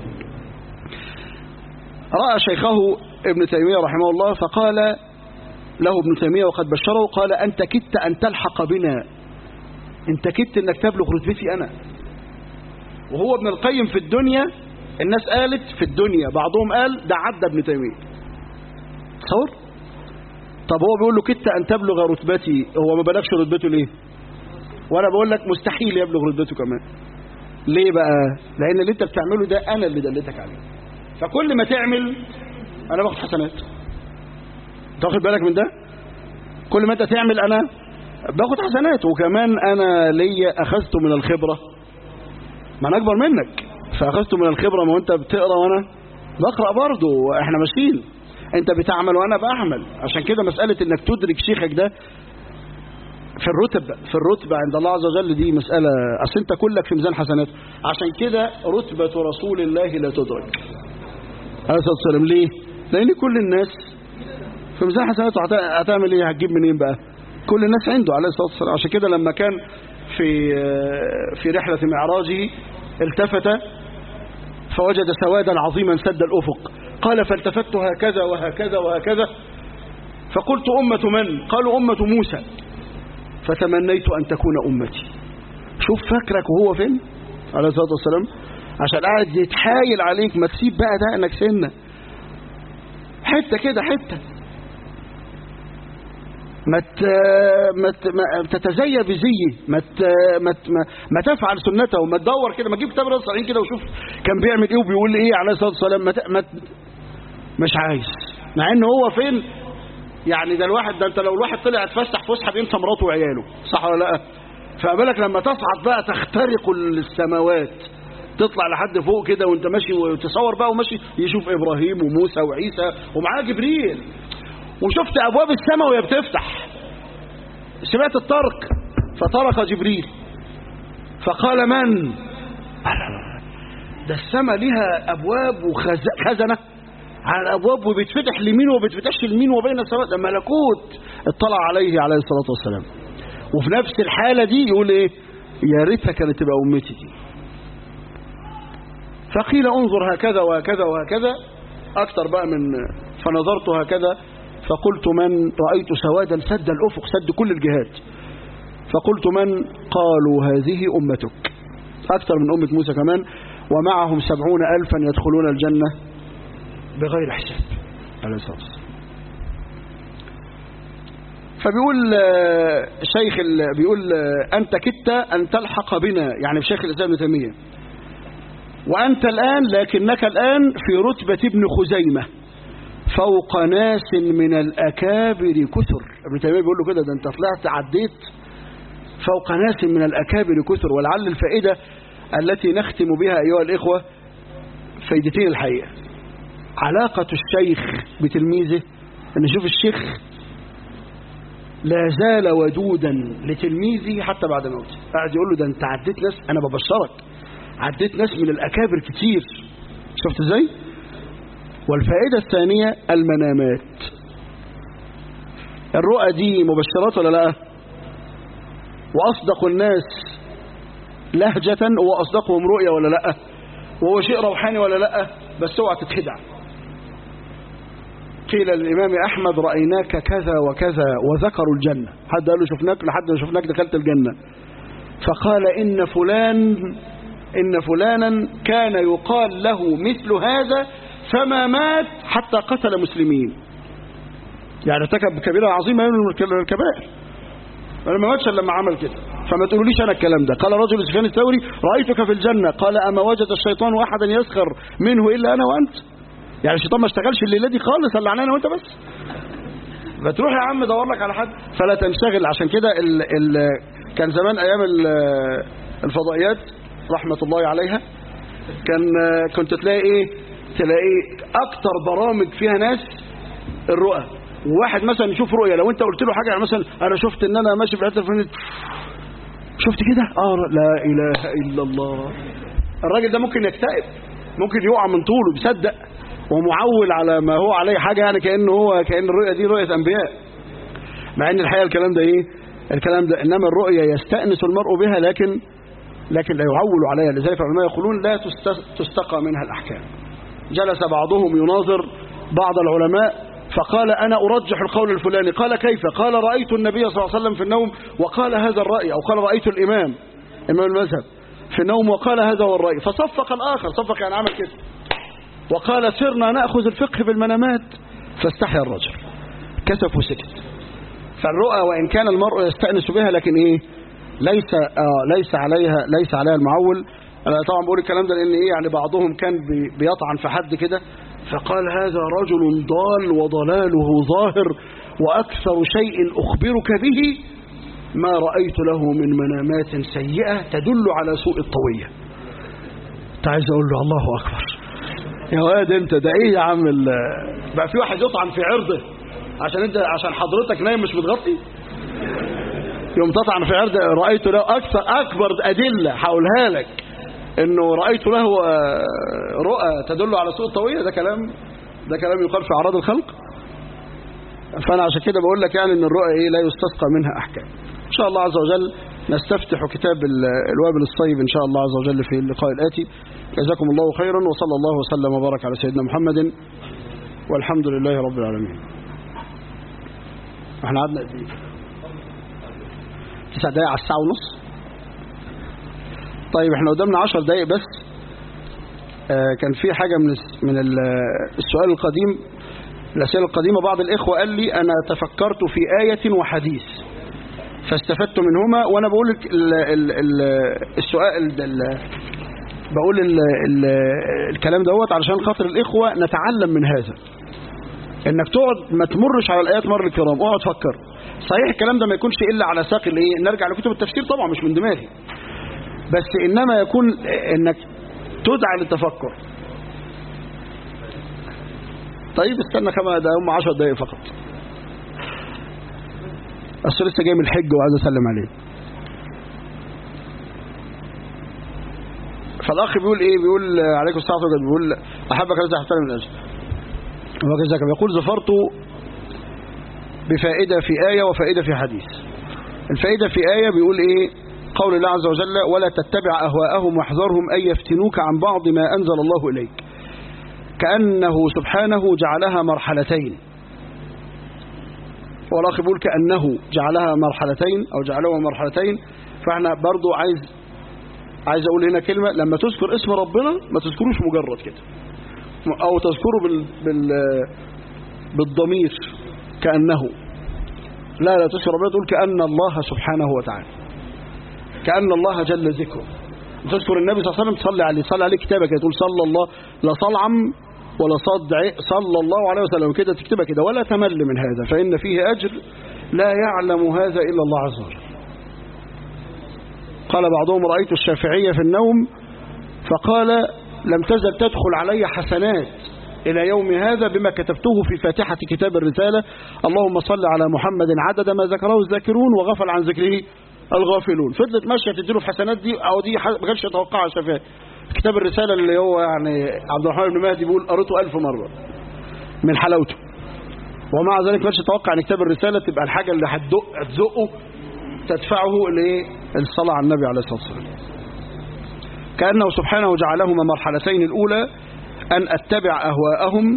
راى شيخه ابن تيميه رحمه الله فقال له ابن تيميه وقد بشره قال انت كدت ان تلحق بنا انت كدت انك تبلغ رتبتي انا وهو ابن القيم في الدنيا الناس قالت في الدنيا بعضهم قال ده عدى ابن تيميه تصور طب هو بيقول له كدت ان تبلغ رتبتي هو ما بلغش رتبته ليه وانا بقول لك مستحيل يبلغ رتبته كمان ليه بقى لان اللي انت بتعمله ده انا اللي دلتك عليه فكل ما تعمل انا باخد حسنات تاخد بالك من ده كل ما انت تعمل انا باخد حسنات وكمان انا ليا اخذت من الخبرة ما انا اكبر منك فاخذت من الخبرة ما انت بتقرا وانا بقرا برضه احنا ماشيين انت بتعمل وانا بعمل عشان كده مسألة انك تدرك شيخك ده في الرتب في الرتبة عند الله عز وجل دي مسألة اصل انت كلك في ميزان حسنات عشان كده رتبة رسول الله لا تدرك عليه الصلاة والسلام ليه لان كل الناس في ميزان حسناته هتعمل ايه هتجيب منين بقى كل الناس عنده عليه الصلاة والسلام عشان كده لما كان في في رحلة معراجه التفت فوجد سوادا عظيما سد الأفق قال فالتفت هكذا وهكذا وهكذا فقلت أمة من قالوا أمة موسى فتمنيت أن تكون أمتي شوف فكرك وهو فين عليه الصلاة والسلام عشان قاعد يتحايل عليك ما تسيب بقى ده انك سنة حتة كده حتة ما ما ما تتزي بزيه ما ما ما تفعل سنته وما تدور كده ما تجيب كتاب رأس صحيح كده وشوف كان بيعمل ايه وبيقول ايه عليه الصلاه والسلام ما, ما مش عايز مع ان هو فين يعني ده الواحد ده انت لو الواحد طلع يتفسح فسحه بينسى مراته وعياله صح ولا لا فبالك لما تصعد بقى تخترق السماوات تطلع لحد فوق كده وانت ماشي وتصور بقى وماشي يشوف ابراهيم وموسى وعيسى ومعاه جبريل وشفت ابواب السماء وهي بتفتح سمعت الطرق فطرق جبريل فقال من ده السماء ليها ابواب وخزنه على الابواب وبتفتح لمين وبتفتحش لمين وبين السماء ده ملكوت اطلع عليه عليه الصلاه والسلام وفي نفس الحاله دي يقول ايه يا ريتها كانت تبقى امتي دي فقيل انظر هكذا وهكذا وهكذا اكتر بقى من فنظرت هكذا فقلت من رأيت سوادا سد الأفق سد كل الجهات فقلت من قالوا هذه أمتك أكثر من أمة موسى كمان ومعهم سبعون ألفا يدخلون الجنة بغير حساب عليه الصلاة والسلام فبيقول شيخ بيقول أنت كدت أن تلحق بنا يعني بشيخ الإسلام ابن تيمية وأنت الآن لكنك الآن في رتبة ابن خزيمة فوق ناس من الأكابر كثر ابن تيمية بيقول له كده ده أنت طلعت عديت فوق ناس من الأكابر كثر ولعل الفائدة التي نختم بها أيها الإخوة فايدتين الحقيقة علاقة الشيخ بتلميذه أن نشوف الشيخ لا زال ودودا لتلميذه حتى بعد موته قاعد يقول له ده أنت عديت ناس أنا ببشرك عديت ناس من الأكابر كتير شفت ازاي والفائدة الثانية المنامات الرؤى دي مبشرات ولا لا وأصدق الناس لهجة وأصدقهم رؤية ولا لا وهو شيء روحاني ولا لا بس اوعى تتخدع قيل للإمام أحمد رأيناك كذا وكذا وذكروا الجنة حد قال له شفناك لحد ما شفناك دخلت الجنة فقال إن فلان إن فلانا كان يقال له مثل هذا فما مات حتى قتل مسلمين يعني ارتكب كبيرة عظيمة من الكبائر أنا ما ماتش لما عمل كده فما تقولوليش أنا الكلام ده قال رجل سفيان الثوري رأيتك في الجنة قال أما وجد الشيطان أحدا يسخر منه إلا أنا وأنت يعني الشيطان ما اشتغلش الليلة دي خالص الا انا وأنت بس فتروح يا عم دور لك على حد فلا تنشغل عشان كده ال ال كان زمان أيام الفضائيات رحمة الله عليها كان كنت تلاقي ايه تلاقي اكتر برامج فيها ناس الرؤى وواحد مثلا يشوف رؤية لو انت قلت له حاجة يعني مثلا انا شفت ان انا ماشي في الحته الفلانيه شفت كده اه لا اله الا الله الراجل ده ممكن يكتئب ممكن يقع من طوله بيصدق ومعول على ما هو عليه حاجة يعني كأنه هو كأن الرؤية دي رؤية انبياء مع ان الحقيقة الكلام ده ايه الكلام ده انما الرؤية يستأنس المرء بها لكن لكن لا يعول عليها لذلك العلماء يقولون لا تستقى منها الأحكام جلس بعضهم يناظر بعض العلماء فقال أنا أرجح القول الفلاني قال كيف قال رأيت النبي صلى الله عليه وسلم في النوم وقال هذا الرأي أو قال رأيت الإمام إمام المذهب في النوم وقال هذا هو الرأي فصفق الآخر صفق يعني عمل كده وقال سرنا نأخذ الفقه بالمنامات فاستحيا الرجل كسف وسكت فالرؤى وإن كان المرء يستأنس بها لكن إيه ليس آه ليس عليها ليس عليها المعول انا طبعا بقول الكلام ده لان ايه يعني بعضهم كان بي بيطعن في حد كده فقال هذا رجل ضال وضلاله ظاهر واكثر شيء اخبرك به ما رايت له من منامات سيئه تدل على سوء الطويه انت عايز اقول له الله اكبر يا واد انت ده ايه يا عم بقى في واحد يطعن في عرضه عشان انت عشان حضرتك نايم مش متغطي يوم تطعن في عرض رأيت له أكثر أكبر أدلة هقولها لك إنه رأيت له رؤى تدل على سوء الطوية ده كلام ده كلام يقال في أعراض الخلق فأنا عشان كده بقول لك يعني إن الرؤى إيه لا يستسقى منها أحكام إن شاء الله عز وجل نستفتح كتاب الوابل الصيب إن شاء الله عز وجل في اللقاء الآتي جزاكم الله خيرا وصلى الله وسلم وبارك على سيدنا محمد والحمد لله رب العالمين احنا قعدنا قد ايه تسع دقايق على الساعة ونص طيب احنا قدامنا عشر دقايق بس آه كان في حاجة من من السؤال القديم الأسئلة القديمة بعض الإخوة قال لي أنا تفكرت في آية وحديث فاستفدت منهما وأنا بقول لك ال ال ال السؤال ال بقول ال ال الكلام دوت علشان خاطر الإخوة نتعلم من هذا انك تقعد ما تمرش على الآيات مر الكرام اقعد فكر صحيح الكلام ده ما يكونش إلا على ساق الايه نرجع لكتب التفسير طبعا مش من دماغي بس إنما يكون إنك تدعى للتفكر طيب استنى كما ده هم 10 دقايق فقط اصل لسه جاي من الحج وعايز اسلم عليه فالاخ بيقول ايه بيقول عليكم السلام عليكم بيقول احبك الذي احترم من اجل وكذلك بيقول ظفرت بفائدة في آية وفائدة في حديث الفائدة في آية بيقول ايه قول الله عز وجل ولا تتبع أهواءهم واحذرهم أن يفتنوك عن بعض ما أنزل الله إليك كأنه سبحانه جعلها مرحلتين والأخ بيقول كأنه جعلها مرحلتين أو جعلها مرحلتين فاحنا برضو عايز عايز أقول هنا كلمة لما تذكر اسم ربنا ما تذكروش مجرد كده أو تذكره بال بال بالضمير كأنه لا لا تذكر ربنا تقول كأن الله سبحانه وتعالى كأن الله جل ذكره تذكر النبي صلى الله عليه وسلم تصلي عليه تصلي عليه كتابة كده تقول صلى الله لا صلعم ولا صد صلى الله عليه وسلم كده تكتبها كده ولا تمل من هذا فإن فيه أجر لا يعلم هذا إلا الله عز وجل قال بعضهم رأيت الشافعية في النوم فقال لم تزل تدخل علي حسنات إلى يوم هذا بما كتبته في فاتحة كتاب الرسالة اللهم صل على محمد عدد ما ذكره الذاكرون وغفل عن ذكره الغافلون فضلت ماشية تديله في حسنات دي أو دي ما كانش يتوقعها الشافعي كتاب الرسالة اللي هو يعني عبد الرحمن بن مهدي بيقول قريته ألف مرة من حلاوته ومع ذلك ما كانش يتوقع ان كتاب الرسالة تبقى الحاجة اللي هتدق هتزقه تدفعه للصلاة على النبي عليه الصلاة والسلام كأنه سبحانه جعلهما مرحلتين الأولى أن أتبع أهواءهم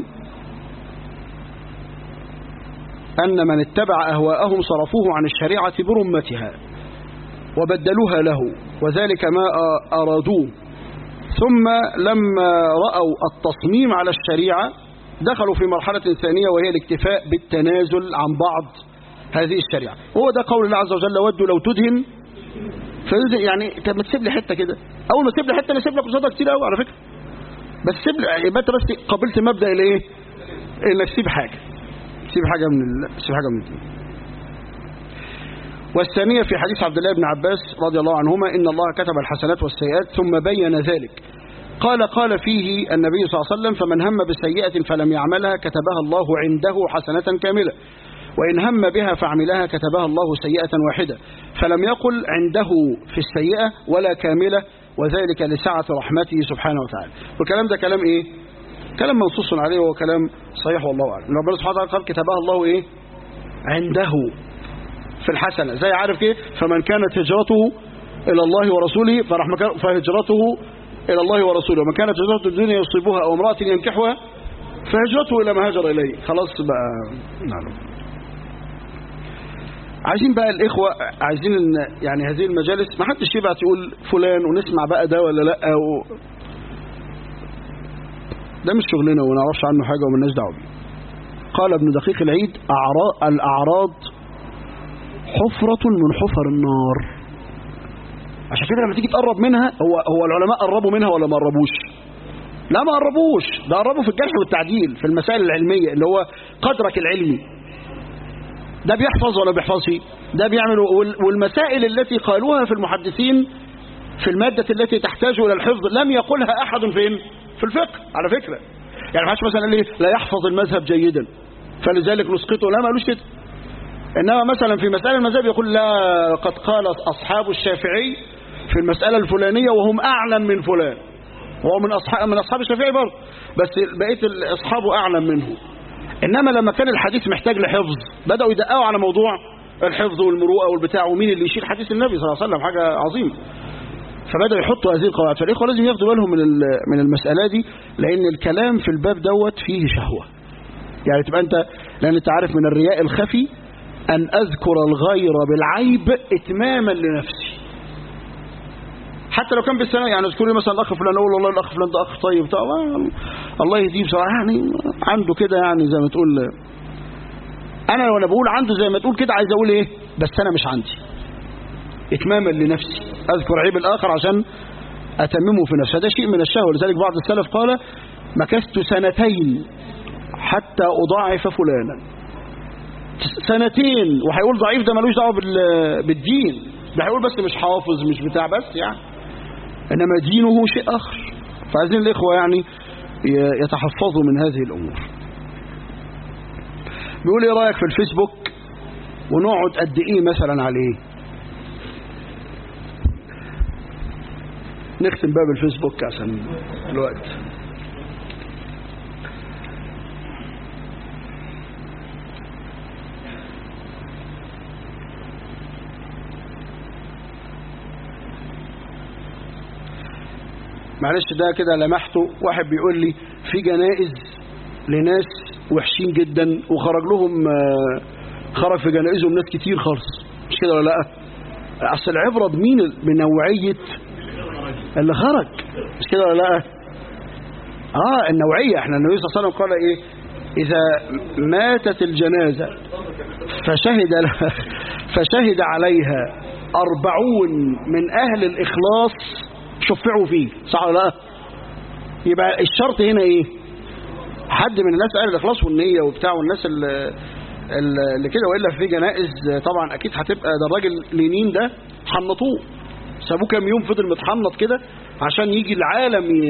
أن من اتبع أهواءهم صرفوه عن الشريعة برمتها وبدلوها له وذلك ما أرادوه ثم لما رأوا التصميم على الشريعة دخلوا في مرحلة ثانية وهي الاكتفاء بالتنازل عن بعض هذه الشريعة هو ده قول الله عز وجل ودوا لو تدهن فيدهن يعني طب ما تسيب لي حتة كده أول ما تسيب لي حتة أنا أسيب لك قصادها كتير قوي على فكرة بس سيب لي يبقى أنت بس قبلت مبدأ الإيه؟ إنك تسيب حاجة تسيب حاجة من ال... تسيب حاجة من الدين والثانية في حديث عبد الله بن عباس رضي الله عنهما إن الله كتب الحسنات والسيئات ثم بين ذلك قال قال فيه النبي صلى الله عليه وسلم فمن هم بسيئة فلم يعملها كتبها الله عنده حسنة كاملة وإن هم بها فعملها كتبها الله سيئة واحدة فلم يقل عنده في السيئة ولا كاملة وذلك لسعة رحمته سبحانه وتعالى والكلام ده كلام إيه كلام منصوص عليه وهو كلام صحيح والله أعلم ربنا سبحانه وتعالى قال كتبها الله إيه عنده في الحسنة زي عارف ايه فمن كانت هجرته إلى الله ورسوله فهجرته إلى الله ورسوله ومن كانت هجرته الدنيا يصيبها أو امرأة ينكحها فهجرته إلى ما هجر إليه خلاص بقى نعم عايزين بقى الإخوة عايزين إن يعني هذه المجالس ما حدش يبعت يقول فلان ونسمع بقى ده ولا لا و... ده مش شغلنا وما نعرفش عنه حاجة وما لناش دعوه بيه قال ابن دقيق العيد أعراض الأعراض حفرة من حفر النار عشان كده لما تيجي تقرب منها هو هو العلماء قربوا منها ولا ما قربوش لا ما قربوش ده قربوا في الجرح والتعديل في المسائل العلمية اللي هو قدرك العلمي ده بيحفظ ولا بيحفظش ده بيعمل والمسائل التي قالوها في المحدثين في المادة التي تحتاج إلى الحفظ لم يقولها أحد فين في الفقه على فكرة يعني ما حدش مثلا قال لي لا يحفظ المذهب جيدا فلذلك نسقطه لا ما قالوش كده إنما مثلا في مسألة المذهب يقول لا قد قال أصحاب الشافعي في المسألة الفلانية وهم أعلم من فلان وهو من أصحاب من أصحاب الشافعي برضه بس بقية أصحابه أعلم منه إنما لما كان الحديث محتاج لحفظ بدأوا يدققوا على موضوع الحفظ والمروءة والبتاع ومين اللي يشيل حديث النبي صلى الله عليه وسلم حاجة عظيمة فبدأوا يحطوا هذه القواعد فالإخوة لازم ياخدوا بالهم من من المسألة دي لأن الكلام في الباب دوت فيه شهوة يعني تبقى أنت لأن أنت عارف من الرياء الخفي أن أذكر الغير بالعيب إتماما لنفسي حتى لو كان بالسنة يعني اذكر لي مثلا الأخ فلان أقول والله الأخ فلان ده أخ طيب طبعا الله يهديه بصراحة يعني عنده كده يعني زي ما تقول أنا وأنا بقول عنده زي ما تقول كده عايز أقول إيه بس أنا مش عندي إتماما لنفسي أذكر عيب الآخر عشان أتممه في نفسي هذا شيء من الشهوة لذلك بعض السلف قال مكثت سنتين حتى أضاعف فلانا سنتين وهيقول ضعيف ده ملوش دعوه بالدين ده هيقول بس مش حافظ مش بتاع بس يعني انما دينه شيء اخر فعايزين الإخوة يعني ي- يتحفظوا من هذه الأمور بيقول ايه رأيك في الفيسبوك ونقعد قد ايه مثلا عليه نختم باب الفيسبوك عشان الوقت معلش ده كده لمحته واحد بيقول لي في جنائز لناس وحشين جدا وخرج لهم آه، خرج في جنائزهم ناس كتير خالص مش كده ولا لا اصل العبره بمين بنوعيه اللي خرج مش كده ولا لا اه النوعيه احنا النبي صلى الله عليه وسلم قال ايه اذا ماتت الجنازه فشهد لها فشهد عليها أربعون من أهل الإخلاص شفعوا فيه صح ولا لا يبقى الشرط هنا إيه حد من الناس أهل الإخلاص والنية وبتاع والناس اللي, اللي كده وإلا في جنائز طبعا أكيد هتبقى ده الراجل لينين ده حنطوه سابوه كام يوم فضل متحنط كده عشان يجي العالم ي...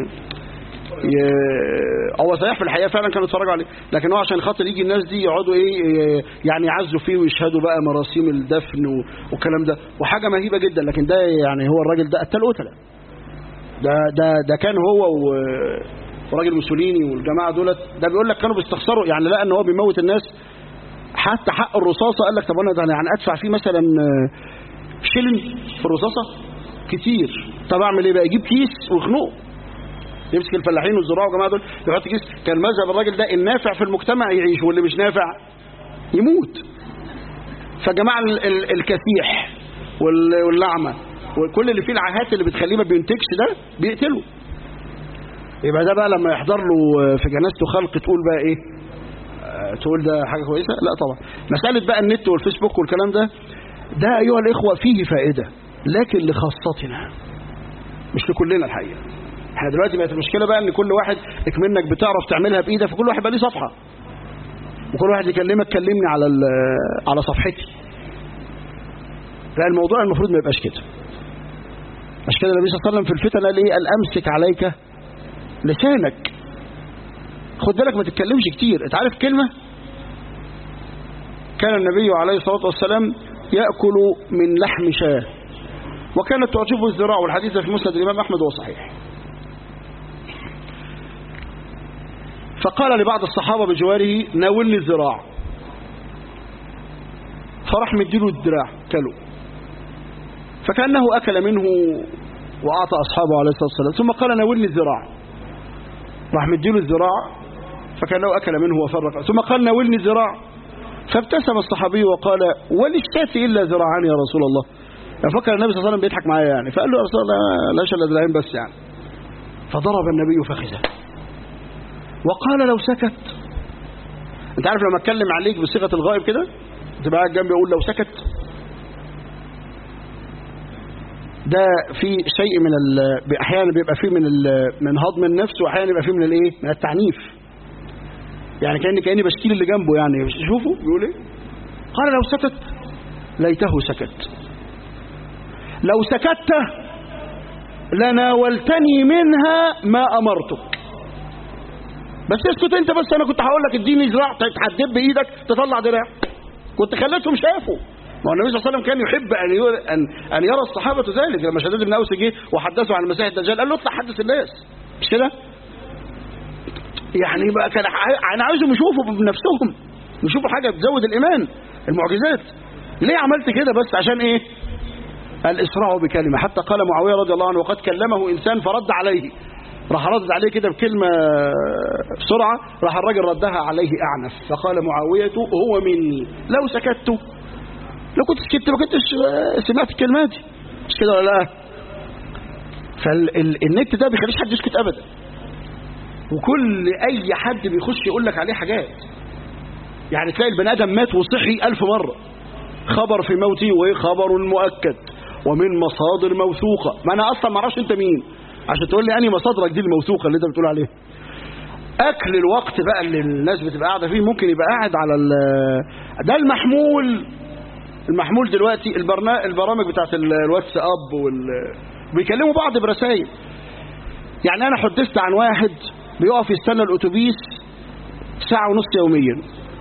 ي... هو صحيح في الحقيقه فعلا كانوا يتفرجوا عليه لكن هو عشان خاطر يجي الناس دي يقعدوا ايه ي- يعني يعزوا فيه ويشهدوا بقى مراسيم الدفن و- والكلام ده وحاجه مهيبه جدا لكن ده يعني هو الراجل ده قتل قتله ده ده ده كان هو و- وراجل موسوليني والجماعه دولت ده بيقول لك كانوا بيستخسروا يعني لقى ان هو بيموت الناس حتى حق الرصاصه قال لك طب انا ده يعني ادفع فيه مثلا آه، شيلن في الرصاصه كتير طب اعمل ايه بقى يجيب كيس ويخنقه يمسك الفلاحين والزراع والجماعه دول يحط كيس كان مذهب الراجل ده النافع في المجتمع يعيش واللي مش نافع يموت فجماعه ال- ال- الكسيح وال- واللعمه وكل اللي فيه العاهات اللي بتخليه ما بينتجش ده بيقتله يبقى ده بقى لما يحضر له في جنازته خلق تقول بقى ايه آه، تقول ده حاجه كويسه لا طبعا مساله بقى النت والفيسبوك والكلام ده ده ايها الاخوه فيه فائده لكن لخاصتنا مش لكلنا الحقيقه احنا دلوقتي بقت المشكله بقى ان كل واحد اكمنك بتعرف تعملها بايدك فكل واحد بقى ليه صفحه وكل واحد يكلمك كلمني على ال- على صفحتي لا الموضوع المفروض ما يبقاش كده عشان كده النبي صلى الله عليه وسلم في الفتن قال ايه قال امسك عليك لسانك خد بالك ما تتكلمش كتير انت عارف كلمه كان النبي عليه الصلاه والسلام ياكل من لحم شاه وكانت تعجبه الذراع والحديث في مسند الامام احمد وهو صحيح فقال لبعض الصحابة بجواره ناولني الذراع فراح مديله الذراع كله فكأنه أكل منه وأعطى أصحابه عليه الصلاة والسلام ثم قال ناولني الذراع راح مديله الذراع فكأنه أكل منه وفرق ثم قال ناولني الذراع فابتسم الصحابي وقال وللشاة إلا ذراعان يا رسول الله ففكر النبي صلى الله عليه وسلم بيضحك معايا يعني فقال له يا رسول الله لا شاء إلا ذراعين بس يعني فضرب النبي فخذه وقال لو سكت انت عارف لما اتكلم عليك بصيغه الغائب كده تبقى قاعد جنبي اقول لو سكت ده في شيء من ال... احيانا بيبقى فيه من ال... من هضم النفس واحيانا يبقى فيه من الايه من التعنيف يعني كاني كاني بشكيل اللي جنبه يعني شوفوا بيقول ايه قال لو سكت ليته سكت لو سكت لناولتني منها ما امرتك بس اسكت انت بس انا كنت هقول لك اديني ذراع تحدب بايدك تطلع دراع كنت خليتهم شافوا ما هو النبي صلى الله عليه وسلم كان يحب ان يرى ان, أن يرى الصحابه ذلك لما شداد بن اوس جه وحدثوا عن المسيح الدجال قال له اطلع حدث الناس مش كده؟ يعني بقى كان ع- انا عايزهم يشوفوا بنفسهم يشوفوا حاجه تزود الايمان المعجزات ليه عملت كده بس عشان ايه؟ الاسراع بكلمه حتى قال معاويه رضي الله عنه وقد كلمه انسان فرد عليه راح رد عليه كده بكلمة بسرعة راح الراجل ردها عليه أعنف فقال معاوية هو مني لو سكت لو كنت سكت ما كنتش سمعت الكلمات دي مش كده ولا لا فالنت ده بيخليش حد يسكت أبدا وكل أي حد بيخش يقول لك عليه حاجات يعني تلاقي البني آدم مات وصحي ألف مرة خبر في موته وإيه خبر مؤكد ومن مصادر موثوقة ما أنا أصلا ما اعرفش أنت مين عشان تقول لي أنهي مصادرك دي الموثوقة اللي أنت بتقول عليها أكل الوقت بقى اللي الناس بتبقى قاعدة فيه ممكن يبقى قاعد على ده المحمول المحمول دلوقتي البرنا... البرامج بتاعت الواتساب وال... بيكلموا بعض برسائل يعني أنا حدثت عن واحد بيقف يستنى الأتوبيس ساعة ونص يوميا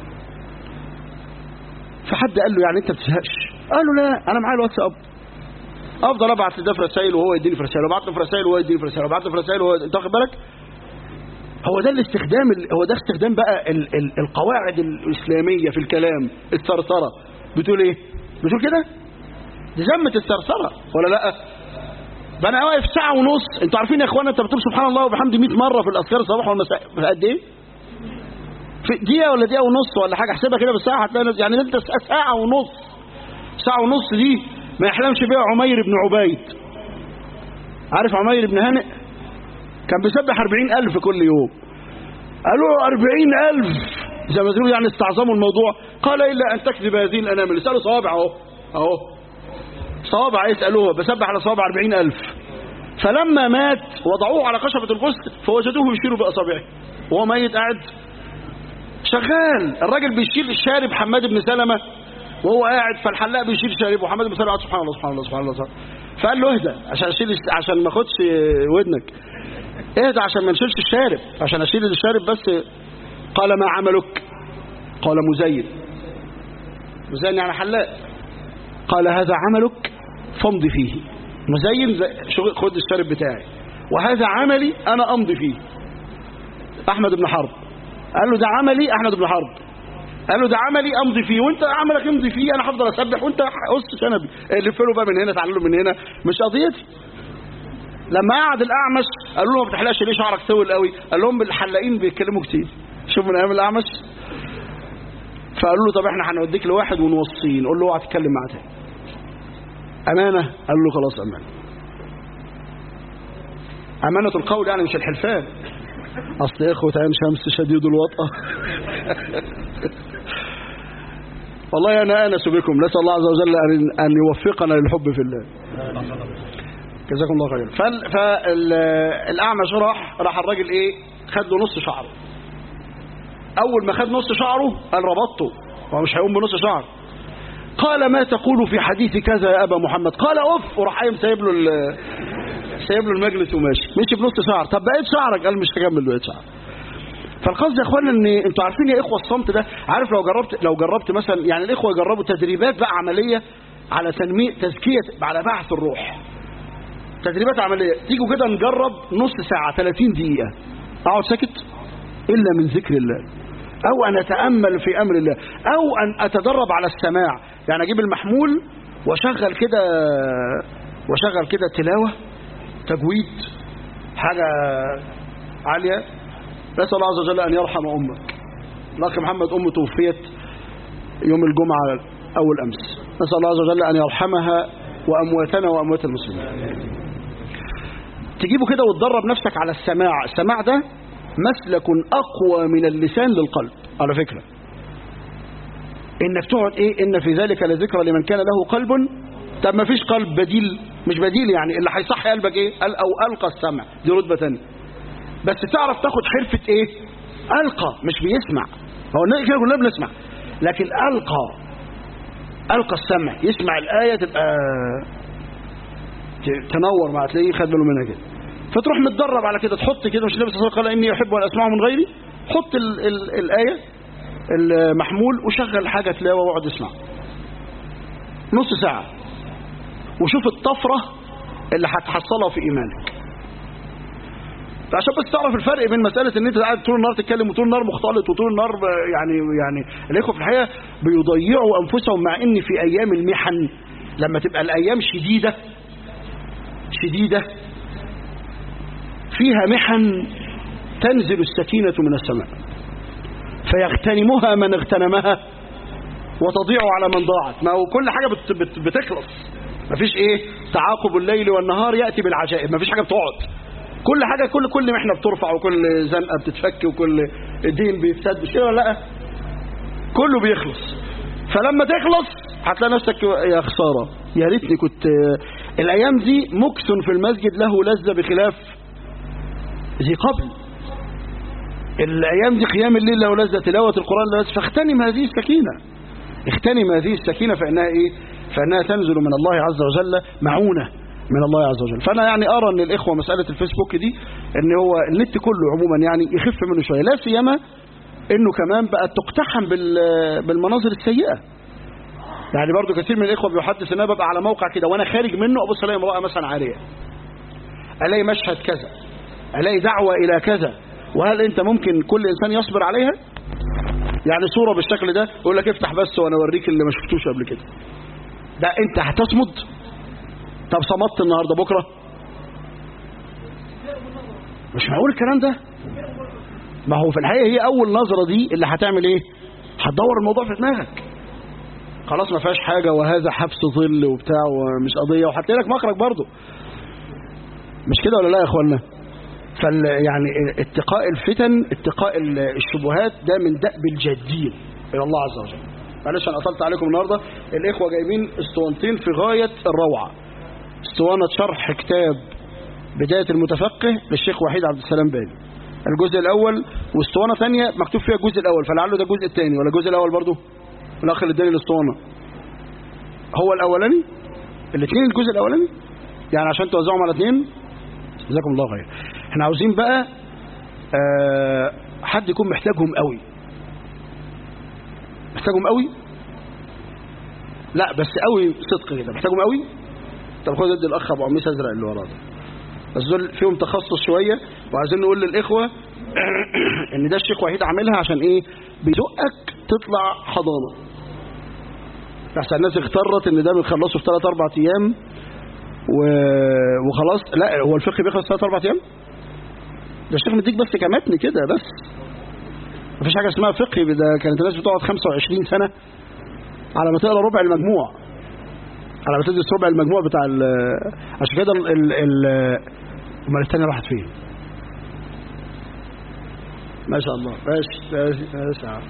فحد قال له يعني أنت بتزهقش قال له لا أنا معايا الواتساب أفضل أبعت لده في رسائل وهو يديني في رسائل وأبعت له في رسائل وهو يديني في رسائل وأبعت له في رسائل وهو أنت واخد بالك هو ده الاستخدام هو ده استخدام بقى ال ال القواعد الإسلامية في الكلام الثرثرة بتقول إيه بتقول كده دي ذمة الثرثرة ولا لا ده انا واقف ساعة ونص انتوا عارفين يا اخوانا انت بتقول سبحان الله وبحمده 100 مرة في الاذكار الصباح والمساء في قد ايه في دقيقة ولا دقيقة ونص ولا حاجة احسبها كده بالساعة هتلاقي ناس- يعني انت ساعة ونص ساعة ونص دي ما يحلمش بيها عمير بن عبيد عارف عمير بن هانئ كان بيسبح 40000 كل يوم قالوا له 40000 زي ما تقول يعني استعظموا الموضوع قال الا ان تكذب هذه الانامل اسالوا صوابع اهو اهو صوابع يسألوها بسبح على صوابع أربعين ألف فلما مات وضعوه على خشبة الغسل فوجدوه يشير بأصابعه وهو ميت قاعد شغال الراجل بيشيل الشارب حماد بن سلمة وهو قاعد فالحلاق بيشيل شارب وحماد بن سلمة قاعد سبحان الله سبحان الله سبحان الله, سبحان الله. فقال له اهدى عشان اشيل عشان ما اخدش ودنك اهدى عشان ما نشيلش الشارب عشان اشيل الشارب بس قال ما عملك قال مزين مزين يعني حلاق قال هذا عملك فامضي فيه مزين زي- شغل- خد الشارب بتاعي وهذا عملي انا امضي فيه احمد بن حرب قال له ده عملي احمد بن حرب قال له ده عملي امضي فيه وانت عملك امضي فيه انا هفضل اسبح وانت قص شنبي لف له بقى من هنا تعال له من هنا مش قضيتي لما قعد الاعمش قالوا له ما بتحلقش ليه شعرك سول قوي قال لهم الحلاقين بيتكلموا كتير شوف من ايام الاعمش فقالوا له طب احنا هنوديك لواحد ونوصيه نقول له اوعى تتكلم معاه تاني امانه قال له خلاص امانه امانه القول يعني مش الحلفان اصل يا اخوه عين شمس شديد الوطأة والله انا انس بكم نسال الله عز وجل ان ان يوفقنا للحب في الله جزاكم الله خيرا فال فالاعمش راح راح الراجل ايه خد له نص شعره اول ما خد نص شعره قال ربطته هو مش هيقوم بنص شعر قال ما تقول في حديث كذا يا ابا محمد قال اوف وراح قايم سايب له ال- سايب له المجلس وماشي مشي بنص شعر طب بقيت شعرك قال مش هكمل بقيت شعر فالقصد يا اخوانا ان انتوا عارفين يا اخوه الصمت ده عارف لو جربت لو جربت مثلا يعني الاخوه يجربوا تدريبات بقى عمليه على تنميه تزكيه على بعث الروح تدريبات عمليه تيجوا كده نجرب نص ساعه 30 دقيقه اقعد ساكت الا من ذكر الله او ان اتامل في امر الله او ان اتدرب على السماع يعني اجيب المحمول واشغل كده واشغل كده تلاوه تجويد حاجه عاليه نسال الله عز وجل ان يرحم امك الاخ محمد امه توفيت يوم الجمعه اول امس نسال الله عز وجل ان يرحمها وامواتنا واموات المسلمين تجيبه كده وتدرب نفسك على السماع السماع ده مسلك أقوى من اللسان للقلب على فكرة إنك تقعد إيه إن في ذلك لذكرى لمن كان له قلب طب ما فيش قلب بديل مش بديل يعني اللي هيصحي قلبك إيه قال أو ألقى السمع دي رتبة تانية بس تعرف تاخد حرفة إيه ألقى مش بيسمع هو الناس كده كلنا بنسمع لكن ألقى ألقى السمع يسمع الآية تبقى ت- تنور مع تلاقيه خد باله منها كده فتروح متدرب على كده تحط كده مش النبي صلى الله عليه وسلم قال اني احب ان اسمعه من غيري حط ال ال الايه المحمول وشغل حاجه تلاوه واقعد اسمع نص ساعه وشوف الطفره اللي هتحصلها في ايمانك عشان بس تعرف الفرق بين مسألة ان انت قاعد طول النهار تتكلم وطول النهار مختلط وطول النهار يعني يعني الاخوة في الحقيقة بيضيعوا انفسهم مع ان في ايام المحن لما تبقى الايام شديدة شديدة فيها محن تنزل السكينة من السماء فيغتنمها من اغتنمها وتضيع على من ضاعت ما هو كل حاجة بت بت بتخلص مفيش ايه تعاقب الليل والنهار يأتي بالعجائب مفيش حاجة بتقعد كل حاجة كل كل محنة بترفع وكل زنقة بتتفك وكل دين بيتسد مش كده ولا لا كله بيخلص فلما تخلص هتلاقي نفسك يا خسارة يا ريتني كنت الأيام دي مكث في المسجد له لذة بخلاف ذي قبل الأيام دي قيام الليل له لذة تلاوة القرآن له لذة فاغتنم هذه السكينة اغتنم هذه السكينة فإنها إيه فإنها تنزل من الله عز وجل معونة من الله عز وجل فأنا يعني أرى أن الإخوة مسألة الفيسبوك دي ان هو النت كله عموما يعني يخف منه شويه لا سيما انه كمان بقى تقتحم بال- بالمناظر السيئه يعني برضو كثير من الاخوه بيحدث ان انا ببقى على موقع كده وانا خارج منه ابص الاقي امراه مثلا عاريه الاقي مشهد كذا الاقي دعوه الى كذا وهل انت ممكن كل انسان يصبر عليها يعني صوره بالشكل ده يقول لك افتح بس وانا اوريك اللي ما شفتوش قبل كده ده انت هتصمد طب صمدت النهارده بكره مش معقول الكلام ده ما هو في الحقيقه هي اول نظره دي اللي هتعمل ايه هتدور الموضوع في دماغك خلاص ما فيهاش حاجه وهذا حبس ظل وبتاع ومش قضيه وهتلاقي لك مخرج برضه مش كده ولا لا يا اخوانا فال يعني اتقاء الفتن اتقاء ال- الشبهات ده من دأب الجادين الى الله عز وجل معلش انا قطلت عليكم النهارده الاخوه جايبين اسطوانتين في غايه الروعه اسطوانه شرح كتاب بدايه المتفقه للشيخ وحيد عبد السلام بالي الجزء الاول واسطوانه ثانيه مكتوب فيها الجزء الاول فلعله ده الجزء الثاني ولا الجزء الاول برضه الاخ اللي اداني الاسطوانه هو الاولاني الاثنين الجزء الاولاني يعني عشان توزعهم على اثنين جزاكم الله خير احنا عاوزين بقى آه حد يكون محتاجهم قوي محتاجهم قوي لا بس قوي صدق كده محتاجهم قوي طب خد ادي الاخ ابو قميص ازرق اللي وراه ده بس دول فيهم تخصص شويه وعايزين نقول للاخوه ان ده الشيخ وحيد عاملها عشان ايه بيزقك تطلع حضانه احسن الناس اخترت ان ده بنخلصه في 3 4 ايام و... وخلاص لا هو الفقه بيخلص 3 4 ايام ده الشيخ مديك بس كمتن كده بس مفيش حاجه اسمها فقه ده كانت الناس بتقعد 25 سنه على ما تقرا ربع المجموع على ما تدرس ربع المجموع بتاع ال... عشان كده ال ال ال امال الثانيه راحت فين ما شاء الله ماشي ماشي ماشي يا عم.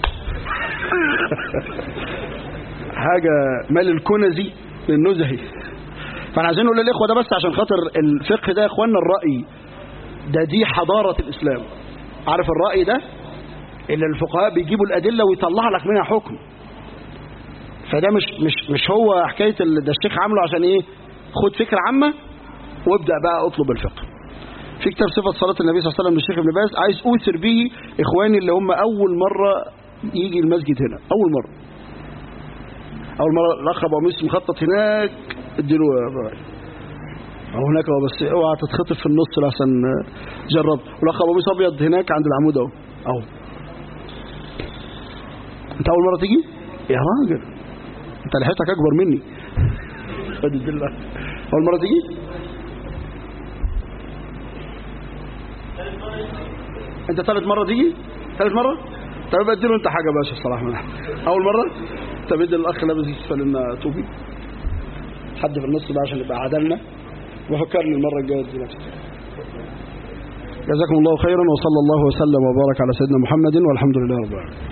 حاجه مال الكنزي للنزهي فاحنا عايزين نقول للاخوه ده بس عشان خاطر الفقه ده يا اخوانا الراي ده دي حضاره الاسلام عارف الراي ده اللي الفقهاء بيجيبوا الادله ويطلع لك منها حكم فده مش مش مش هو حكايه اللي ده الشيخ عامله عشان ايه خد فكره عامه وابدا بقى اطلب الفقه في كتاب صفه صلاه النبي صلى الله عليه وسلم للشيخ ابن باز عايز اوثر به اخواني اللي هم اول مره يجي المسجد هنا اول مره اول مره الاخ ابو قميص مخطط هناك اديله الرأي او هناك هو بس اوعى تتخطف في النص لحسن جرب والاخ ابو قميص ابيض هناك عند العمود اهو اهو انت اول مره تيجي يا راجل انت لحيتك اكبر مني خد الدلة اول مره تيجي انت ثالث مره تيجي ثالث مره طب يبقى اديله انت حاجه يا باشا الصراحه اول مره طب ادي الاخ لابس فلنا توبي حد في النص بقى عشان يبقى عدلنا وفكرني المره الجايه دي نفسي جزاكم الله خيرا وصلى الله وسلم وبارك على سيدنا محمد والحمد لله رب العالمين